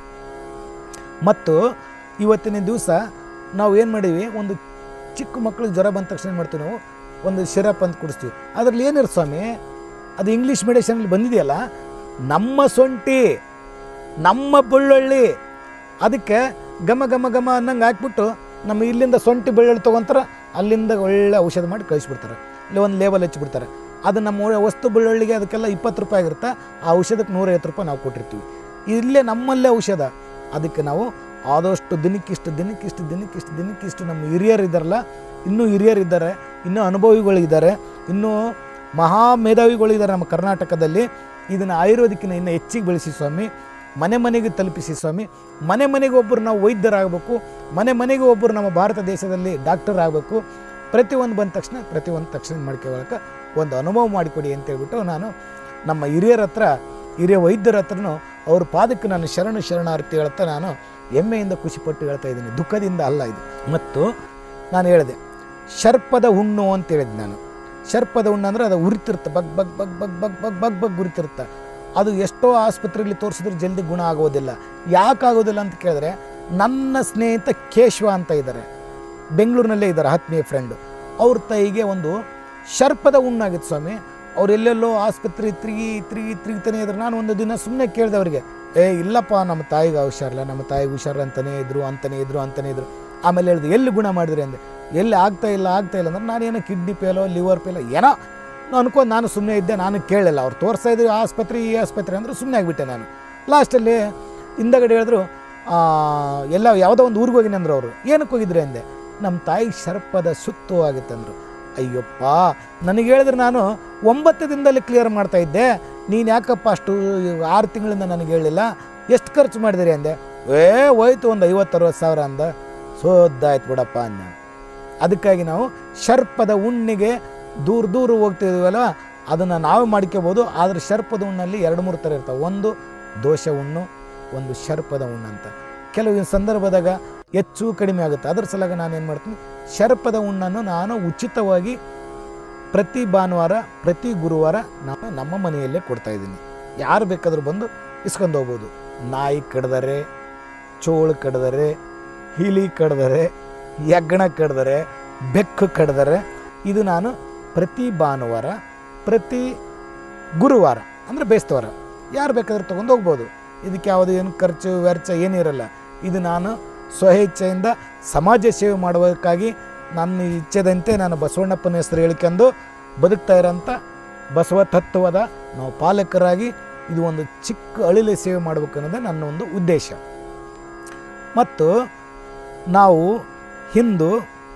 [SPEAKER 1] ಮತ್ತು ಇವತ್ತಿನ ದಿವಸ ನಾವು ಏನು ಮಾಡೀವಿ ಒಂದು ಚಿಕ್ಕ ಮಕ್ಕಳಿಗೆ ಜ್ವರ ಬಂದ ತಕ್ಷಣ ಏನು ಮಾಡ್ತೀವಿ ನಾವು ಒಂದು ಸಿರಪ್ ಅಂತ ಕುಡಿಸ್ತೀವಿ ಅದರಲ್ಲಿ ಏನಿರು ಸ್ವಾಮಿ ಅದು ಇಂಗ್ಲೀಷ್ ಮೆಡಿಷನಲ್ಲಿ ಬಂದಿದೆಯಲ್ಲ ನಮ್ಮ ಸೊಂಟಿ ನಮ್ಮ ಬೆಳ್ಳುಳ್ಳಿ ಅದಕ್ಕೆ ಘಮ ಘಮ ಘಮ ಅನ್ನಂಗೆ ಹಾಕ್ಬಿಟ್ಟು ನಮ್ಮ ಇಲ್ಲಿಂದ ಸೊಂಟಿ ಬೆಳ್ಳುಳ್ಳಿ ತೊಗೊಂತಾರೆ ಅಲ್ಲಿಂದ ಒಳ್ಳೆ ಔಷಧ ಮಾಡಿ ಕಳಿಸ್ಬಿಡ್ತಾರೆ ಇಲ್ಲಿ ಒಂದು ಲೇಬಲ್ ಹಚ್ಚಿಬಿಡ್ತಾರೆ ಅದು ನಮ್ಮ ಒಳ್ಳೆ ವಸ್ತು ಬೆಳ್ಳುಳ್ಳಿಗೆ ಅದಕ್ಕೆಲ್ಲ ಇಪ್ಪತ್ತು ರೂಪಾಯಿ ಆಗಿರುತ್ತೆ ಆ ಔಷಧಕ್ಕೆ ನೂರೈವತ್ತು ರೂಪಾಯಿ ನಾವು ಕೊಟ್ಟಿರ್ತೀವಿ ಇಲ್ಲೇ ನಮ್ಮಲ್ಲೇ ಔಷಧ ಅದಕ್ಕೆ ನಾವು ಆದಷ್ಟು ದಿನಕ್ಕಿಷ್ಟು ದಿನಕ್ಕಿಷ್ಟು ದಿನಕ್ಕಿಷ್ಟು ದಿನಕ್ಕಿಷ್ಟು ನಮ್ಮ ಹಿರಿಯರು ಇದ್ದಾರಲ್ಲ ಇನ್ನೂ ಹಿರಿಯರು ಇದ್ದಾರೆ ಇನ್ನೂ ಅನುಭವಿಗಳಿದ್ದಾರೆ ಇನ್ನೂ ಮಹಾ ಮೇಧಾವಿಗಳಿದ್ದಾರೆ ನಮ್ಮ ಕರ್ನಾಟಕದಲ್ಲಿ ಇದನ್ನು ಆಯುರ್ವೇದಿಕ್ಕಿನ ಇನ್ನೂ ಹೆಚ್ಚಿಗೆ ಬೆಳೆಸಿ ಸ್ವಾಮಿ ಮನೆ ಮನೆಗೆ ತಲುಪಿಸಿ ಸ್ವಾಮಿ ಮನೆ ಮನೆಗೆ ಒಬ್ಬರು ನಾವು ವೈದ್ಯರಾಗಬೇಕು ಮನೆ ಮನೆಗೆ ಒಬ್ಬರು ನಮ್ಮ ಭಾರತ ದೇಶದಲ್ಲಿ ಡಾಕ್ಟರ್ ಆಗಬೇಕು ಪ್ರತಿಯೊಂದು ಬಂದ ತಕ್ಷಣ ಪ್ರತಿಯೊಂದು ತಕ್ಷಣ ಮಾಡ್ಕೊಳ್ಳೋಕೆ ಒಂದು ಅನುಭವ ಮಾಡಿಕೊಡಿ ಅಂತ ಹೇಳ್ಬಿಟ್ಟು ನಾನು ನಮ್ಮ ಹಿರಿಯರ ಹತ್ರ ಹಿರಿಯ ವೈದ್ಯರ ಹತ್ರನೂ ಅವ್ರ ಪಾದಕ್ಕೆ ನಾನು ಶರಣು ಶರಣಾರ್ಥಿ ಹೇಳ್ತಾ ನಾನು ಹೆಮ್ಮೆಯಿಂದ ಖುಷಿಪಟ್ಟು ಹೇಳ್ತಾ ಇದ್ದೀನಿ ದುಃಖದಿಂದ ಅಲ್ಲ ಇದು ಮತ್ತು ನಾನು ಹೇಳಿದೆ ಶರ್ಪದ ಹುಣ್ಣು ಅಂತ ಹೇಳಿದೆ ನಾನು ಶರ್ಪದ ಹುಣ್ಣು ಅಂದರೆ ಅದು ಉರಿತಿರುತ್ತೆ ಬಗ್ ಬಗ್ ಬಗ್ ಬಗ್ ಬಗ್ ಬಗ್ ಬಗ್ ಬಗ್ ಉರಿತಿರುತ್ತೆ ಅದು ಎಷ್ಟೋ ಆಸ್ಪತ್ರೆಯಲ್ಲಿ ತೋರಿಸಿದ್ರೆ ಜಲ್ದಿ ಗುಣ ಆಗೋದಿಲ್ಲ ಯಾಕೆ ಆಗೋದಿಲ್ಲ ಅಂತ ಕೇಳಿದ್ರೆ ನನ್ನ ಸ್ನೇಹಿತ ಕೇಶವ ಅಂತ ಇದ್ದಾರೆ ಬೆಂಗಳೂರಿನಲ್ಲೇ ಇದ್ದಾರೆ ಆತ್ಮೀಯ ಫ್ರೆಂಡು ಅವ್ರ ತಾಯಿಗೆ ಒಂದು ಶರ್ಪದ ಹುಣ್ಣಾಗಿತ್ತು ಸ್ವಾಮಿ ಅವ್ರು ಎಲ್ಲೆಲ್ಲೋ ಆಸ್ಪತ್ರೆ ತಿರುಗಿ ತಿರುಗಿ ತಿರುಗ್ತಾನೆ ಇದ್ರು ನಾನು ಒಂದು ದಿನ ಸುಮ್ಮನೆ ಕೇಳಿದೆ ಅವರಿಗೆ ಏ ಇಲ್ಲಪ್ಪ ನಮ್ಮ ತಾಯಿಗೆ ಹುಷಾರಿಲ್ಲ ನಮ್ಮ ತಾಯಿಗೆ ಹುಷಾರು ಅಂತಲೇ ಇದ್ರು ಅಂತಲೇ ಇದ್ರು ಅಂತಲೇ ಇದ್ರು ಆಮೇಲೆ ಹೇಳಿದೆ ಎಲ್ಲಿ ಗುಣ ಮಾಡಿದ್ರಿ ಅಂದೆ ಎಲ್ಲಿ ಆಗ್ತಾ ಇಲ್ಲ ಆಗ್ತಾ ಇಲ್ಲ ಅಂದ್ರೆ ನಾನೇನೋ ಕಿಡ್ನಿ ಪೇಲೋ ಲಿವರ್ ಪೇಲೋ ಏನೋ ನಾನು ಅನ್ಕೊಂಡು ನಾನು ಸುಮ್ಮನೆ ಇದ್ದೆ ನಾನು ಕೇಳಲಿಲ್ಲ ಅವ್ರು ತೋರಿಸ್ತಾ ಇದ್ರು ಆ ಆಸ್ಪತ್ರೆ ಈ ಆಸ್ಪತ್ರೆ ಅಂದ್ರೆ ಸುಮ್ಮನೆ ಆಗಿಬಿಟ್ಟೆ ನಾನು ಲಾಸ್ಟಲ್ಲಿ ಹಿಂದಗಡೆ ಹೇಳಿದ್ರು ಆ, ಎಲ್ಲ ಯಾವುದೋ ಒಂದು ಊರಿಗೆ ಹೋಗಿನಿ ಅಂದ್ರು ಅವರು ಏನಕ್ಕೆ ಹೋಗಿದ್ರಿ ಅಂದೆ ನಮ್ಮ ತಾಯಿ ಸರ್ಪದ ಸುತ್ತು ಆಗಿತ್ತಂದ್ರು ಅಯ್ಯಪ್ಪ ನನಗೆ ಹೇಳಿದ್ರೆ ನಾನು ಒಂಬತ್ತು ದಿನದಲ್ಲಿ ಕ್ಲಿಯರ್ ಮಾಡ್ತಾ ಇದ್ದೆ ನೀನು ಯಾಕಪ್ಪ ಅಷ್ಟು ಆರು ತಿಂಗಳಿಂದ ನನಗೆ ಹೇಳಿಲ್ಲ ಎಷ್ಟು ಖರ್ಚು ಮಾಡಿದಿರಿ ಅಂದೆ ಏ ಹೋಯ್ತು ಒಂದು ಐವತ್ತರವತ್ತು ಸಾವಿರ ಅಂದ ಸೋದ್ದಾಯ್ತು ಬಿಡಪ್ಪ ಅಂದ ಅದಕ್ಕಾಗಿ ನಾವು ಸರ್ಪದ ಉಣ್ಣಿಗೆ ದೂರ ದೂರ ಹೋಗ್ತಿದ್ದೀವಲ್ಲ ಅದನ್ನು ನಾವೇ ಮಾಡ್ಕೋಬೋದು ಆದರೆ ಸರ್ಪದ ಉಣ್ಣಲ್ಲಿ ಎರಡು ಮೂರು ಥರ ಇರ್ತಾವೆ ಒಂದು ದೋಷ ಹುಣ್ಣು ಒಂದು ಸರ್ಪದ ಹುಣ್ಣು ಅಂತ ಕೆಲವು ಸಂದರ್ಭದಾಗ ಹೆಚ್ಚು ಕಡಿಮೆ ಆಗುತ್ತೆ ಅದ್ರ ಸಲುವಾಗಿ ನಾನು ಏನು ಮಾಡ್ತೀನಿ ಸರ್ಪದ ಹುಣ್ಣನ್ನು ನಾನು ಉಚಿತವಾಗಿ ಪ್ರತಿ ಭಾನುವಾರ ಪ್ರತಿ ಗುರುವಾರ ನಾನು ನಮ್ಮ ಮನೆಯಲ್ಲೇ ಕೊಡ್ತಾ ಇದ್ದೀನಿ ಯಾರು ಬೇಕಾದರೂ ಬಂದು ಇಸ್ಕೊಂಡು ಹೋಗ್ಬೋದು ನಾಯಿ ಕಡ್ದರೆ ಚೋಳು ಕಡ್ದರೆ ಹಿಲಿ ಕಡ್ದರೆ ಯಗ್ಗಣ ಕಡ್ದರೆ ಬೆಕ್ಕು ಕಡ್ದರೆ ಇದು ನಾನು ಪ್ರತಿ ಭಾನುವಾರ ಪ್ರತಿ ಗುರುವಾರ ಅಂದರೆ ಬೇಸ್ತವಾರ ಯಾರು ಬೇಕಾದ್ರೂ ತೊಗೊಂಡು ಹೋಗ್ಬೋದು ಇದಕ್ಕೆ ಯಾವುದು ಏನು ಖರ್ಚು ವೆಚ್ಚ ಏನಿರಲ್ಲ ಇದು ನಾನು ಸ್ವಇಚ್ಛೆಯಿಂದ ಸಮಾಜ ಸೇವೆ ಮಾಡುವುದಕ್ಕಾಗಿ ನನ್ನ ಇಚ್ಛೆದಂತೆ ನಾನು ಬಸವಣ್ಣಪ್ಪನ ಹೆಸರು ಹೇಳ್ಕೊಂಡು ಬದುಕ್ತಾ ಇರೋಂಥ ಬಸವ ತತ್ವದ ನಾವು ಪಾಲಕರಾಗಿ ಇದು ಒಂದು ಚಿಕ್ಕ ಅಳಿಲೆ ಸೇವೆ ಮಾಡಬೇಕು ಅನ್ನೋದೇ ನನ್ನ ಒಂದು ಉದ್ದೇಶ ಮತ್ತು ನಾವು ಹಿಂದು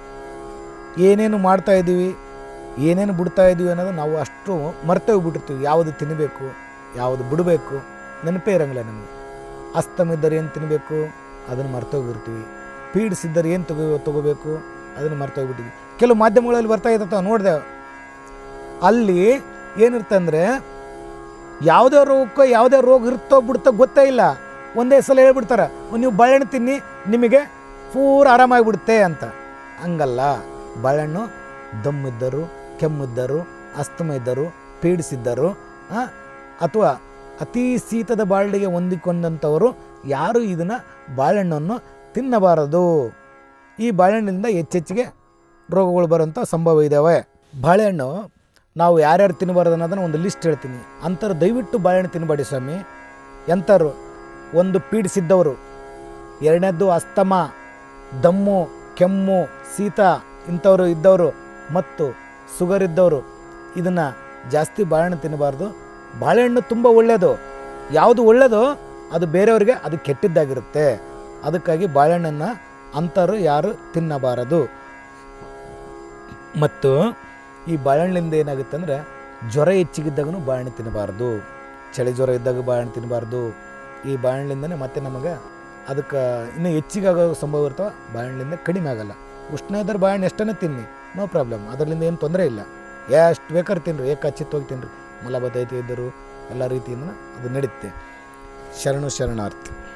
[SPEAKER 1] ಏನೇನು ಮಾಡ್ತಾ ಇದ್ದೀವಿ ಏನೇನು ಬಿಡ್ತಾ ಇದ್ದೀವಿ ಅನ್ನೋದು ನಾವು ಅಷ್ಟು ಮರ್ತೇ ಹೋಗ್ಬಿಟ್ಟಿರ್ತೀವಿ ಯಾವುದು ತಿನ್ನಬೇಕು ಯಾವುದು ಬಿಡಬೇಕು ನೆನಪೇ ಇರಂಗಿಲ್ಲ ನಮಗೆ ಅಸ್ತಮಿದ್ದರೆ ಏನು ತಿನ್ನಬೇಕು ಅದನ್ನು ಮರ್ತೋಗಿರ್ತೀವಿ ಪೀಡಿಸಿದ್ದರೆ ಏನು ತಗೋ ತಗೋಬೇಕು ಅದನ್ನು ಮರ್ತೋಗ್ಬಿಟ್ಟಿವಿ ಕೆಲವು ಮಾಧ್ಯಮಗಳಲ್ಲಿ ಬರ್ತಾ ಇರ್ತಾವೆ ನೋಡಿದೆ ಅಲ್ಲಿ ಏನಿರ್ತಂದರೆ ಯಾವುದೇ ರೋಗಕ್ಕೋ ಯಾವುದೇ ರೋಗ ಇರುತ್ತೋ ಬಿಡುತ್ತೋ ಗೊತ್ತೇ ಇಲ್ಲ ಒಂದೇ ಸಲ ಹೇಳ್ಬಿಡ್ತಾರೆ ನೀವು ಬಾಳೆಹಣ್ಣು ತಿನ್ನಿ ನಿಮಗೆ ಪೂರ ಆರಾಮಾಗಿಬಿಡುತ್ತೆ ಅಂತ ಹಂಗಲ್ಲ ಬಾಳೆಹಣ್ಣು ದಮ್ಮಿದ್ದರು ಕೆಮ್ಮಿದ್ದರು ಅಸ್ತಮ ಇದ್ದರು ಪೀಡಿಸಿದ್ದರು ಅಥವಾ ಅತಿ ಶೀತದ ಬಾಳಿಗೆ ಹೊಂದಿಕೊಂಡಂಥವರು ಯಾರು ಇದನ್ನು ಬಾಳೆಹಣ್ಣನ್ನು ತಿನ್ನಬಾರದು ಈ ಬಾಳೆಹಣ್ಣಿಂದ ಹೆಚ್ಚೆಚ್ಚಿಗೆ ರೋಗಗಳು ಬರೋಂಥ ಸಂಭವ ಇದ್ದಾವೆ ಬಾಳೆಹಣ್ಣು ನಾವು ಯಾರ್ಯಾರು ತಿನ್ನಬಾರ್ದು ಅನ್ನೋದನ್ನು ಒಂದು ಲಿಸ್ಟ್ ಹೇಳ್ತೀನಿ ಅಂಥವ್ರು ದಯವಿಟ್ಟು ಬಾಳೆಹಣ್ಣು ತಿನ್ನಬೇಡಿ ಸ್ವಾಮಿ ಎಂಥವ್ರು ಒಂದು ಪೀಡಿಸಿದ್ದವರು ಎರಡನೇದ್ದು ಅಸ್ತಮ ದಮ್ಮು ಕೆಮ್ಮು ಶೀತ ಇಂಥವರು ಇದ್ದವರು ಮತ್ತು ಸುಗರ್ ಇದ್ದವರು ಇದನ್ನು ಜಾಸ್ತಿ ಬಾಳೆಹಣ್ಣು ತಿನ್ನಬಾರ್ದು ಬಾಳೆಹಣ್ಣು ತುಂಬ ಒಳ್ಳೆಯದು ಯಾವುದು ಒಳ್ಳೆಯದೋ ಅದು ಬೇರೆಯವರಿಗೆ ಅದು ಕೆಟ್ಟಿದ್ದಾಗಿರುತ್ತೆ ಅದಕ್ಕಾಗಿ ಬಾಳೆಹಣ್ಣನ್ನು ಅಂಥವ್ರು ಯಾರು ತಿನ್ನಬಾರದು ಮತ್ತು ಈ ಬಾಳೆಹಣ್ಣಿಂದ ಏನಾಗುತ್ತೆ ಅಂದರೆ ಜ್ವರ ಹೆಚ್ಚಿಗಿದ್ದಾಗೂ ಬಾಳೆಹಣ್ಣು ತಿನ್ನಬಾರ್ದು ಚಳಿ ಜ್ವರ ಇದ್ದಾಗ ಬಾಳೆಹಣ್ಣು ತಿನ್ನಬಾರ್ದು ಈ ಬಾಳೆಹಣ್ಣಿಂದನೇ ಮತ್ತೆ ನಮಗೆ ಅದಕ್ಕೆ ಇನ್ನೂ ಹೆಚ್ಚಿಗೆ ಆಗೋ ಸಂಭವ ಇರ್ತವೆ ಬಾಳೆಹಣ್ಣಿಂದ ಕಡಿಮೆ ಆಗಲ್ಲ ಉಷ್ಣ ಇದ್ದರೆ ಬಾಳೆಹಣ್ಣು ಎಷ್ಟನ್ನೇ ತಿನ್ನಿ ನೋ ಪ್ರಾಬ್ಲಮ್ ಅದರಿಂದ ಏನು ತೊಂದರೆ ಇಲ್ಲ ಎಷ್ಟು ಬೇಕಾದ್ರೆ ತಿನ್ನಿರಿ ಏಕಚ್ಚಿತ್ತವಾಗಿ ತಿನ್ನಿರಿ ಮಲಬದ್ಧತೆ ಇದ್ದರು ಎಲ್ಲ ರೀತಿಯಿಂದ ಅದು ನಡೀತೆ ಶರಣು ಶರಣಾರ್ಥಿ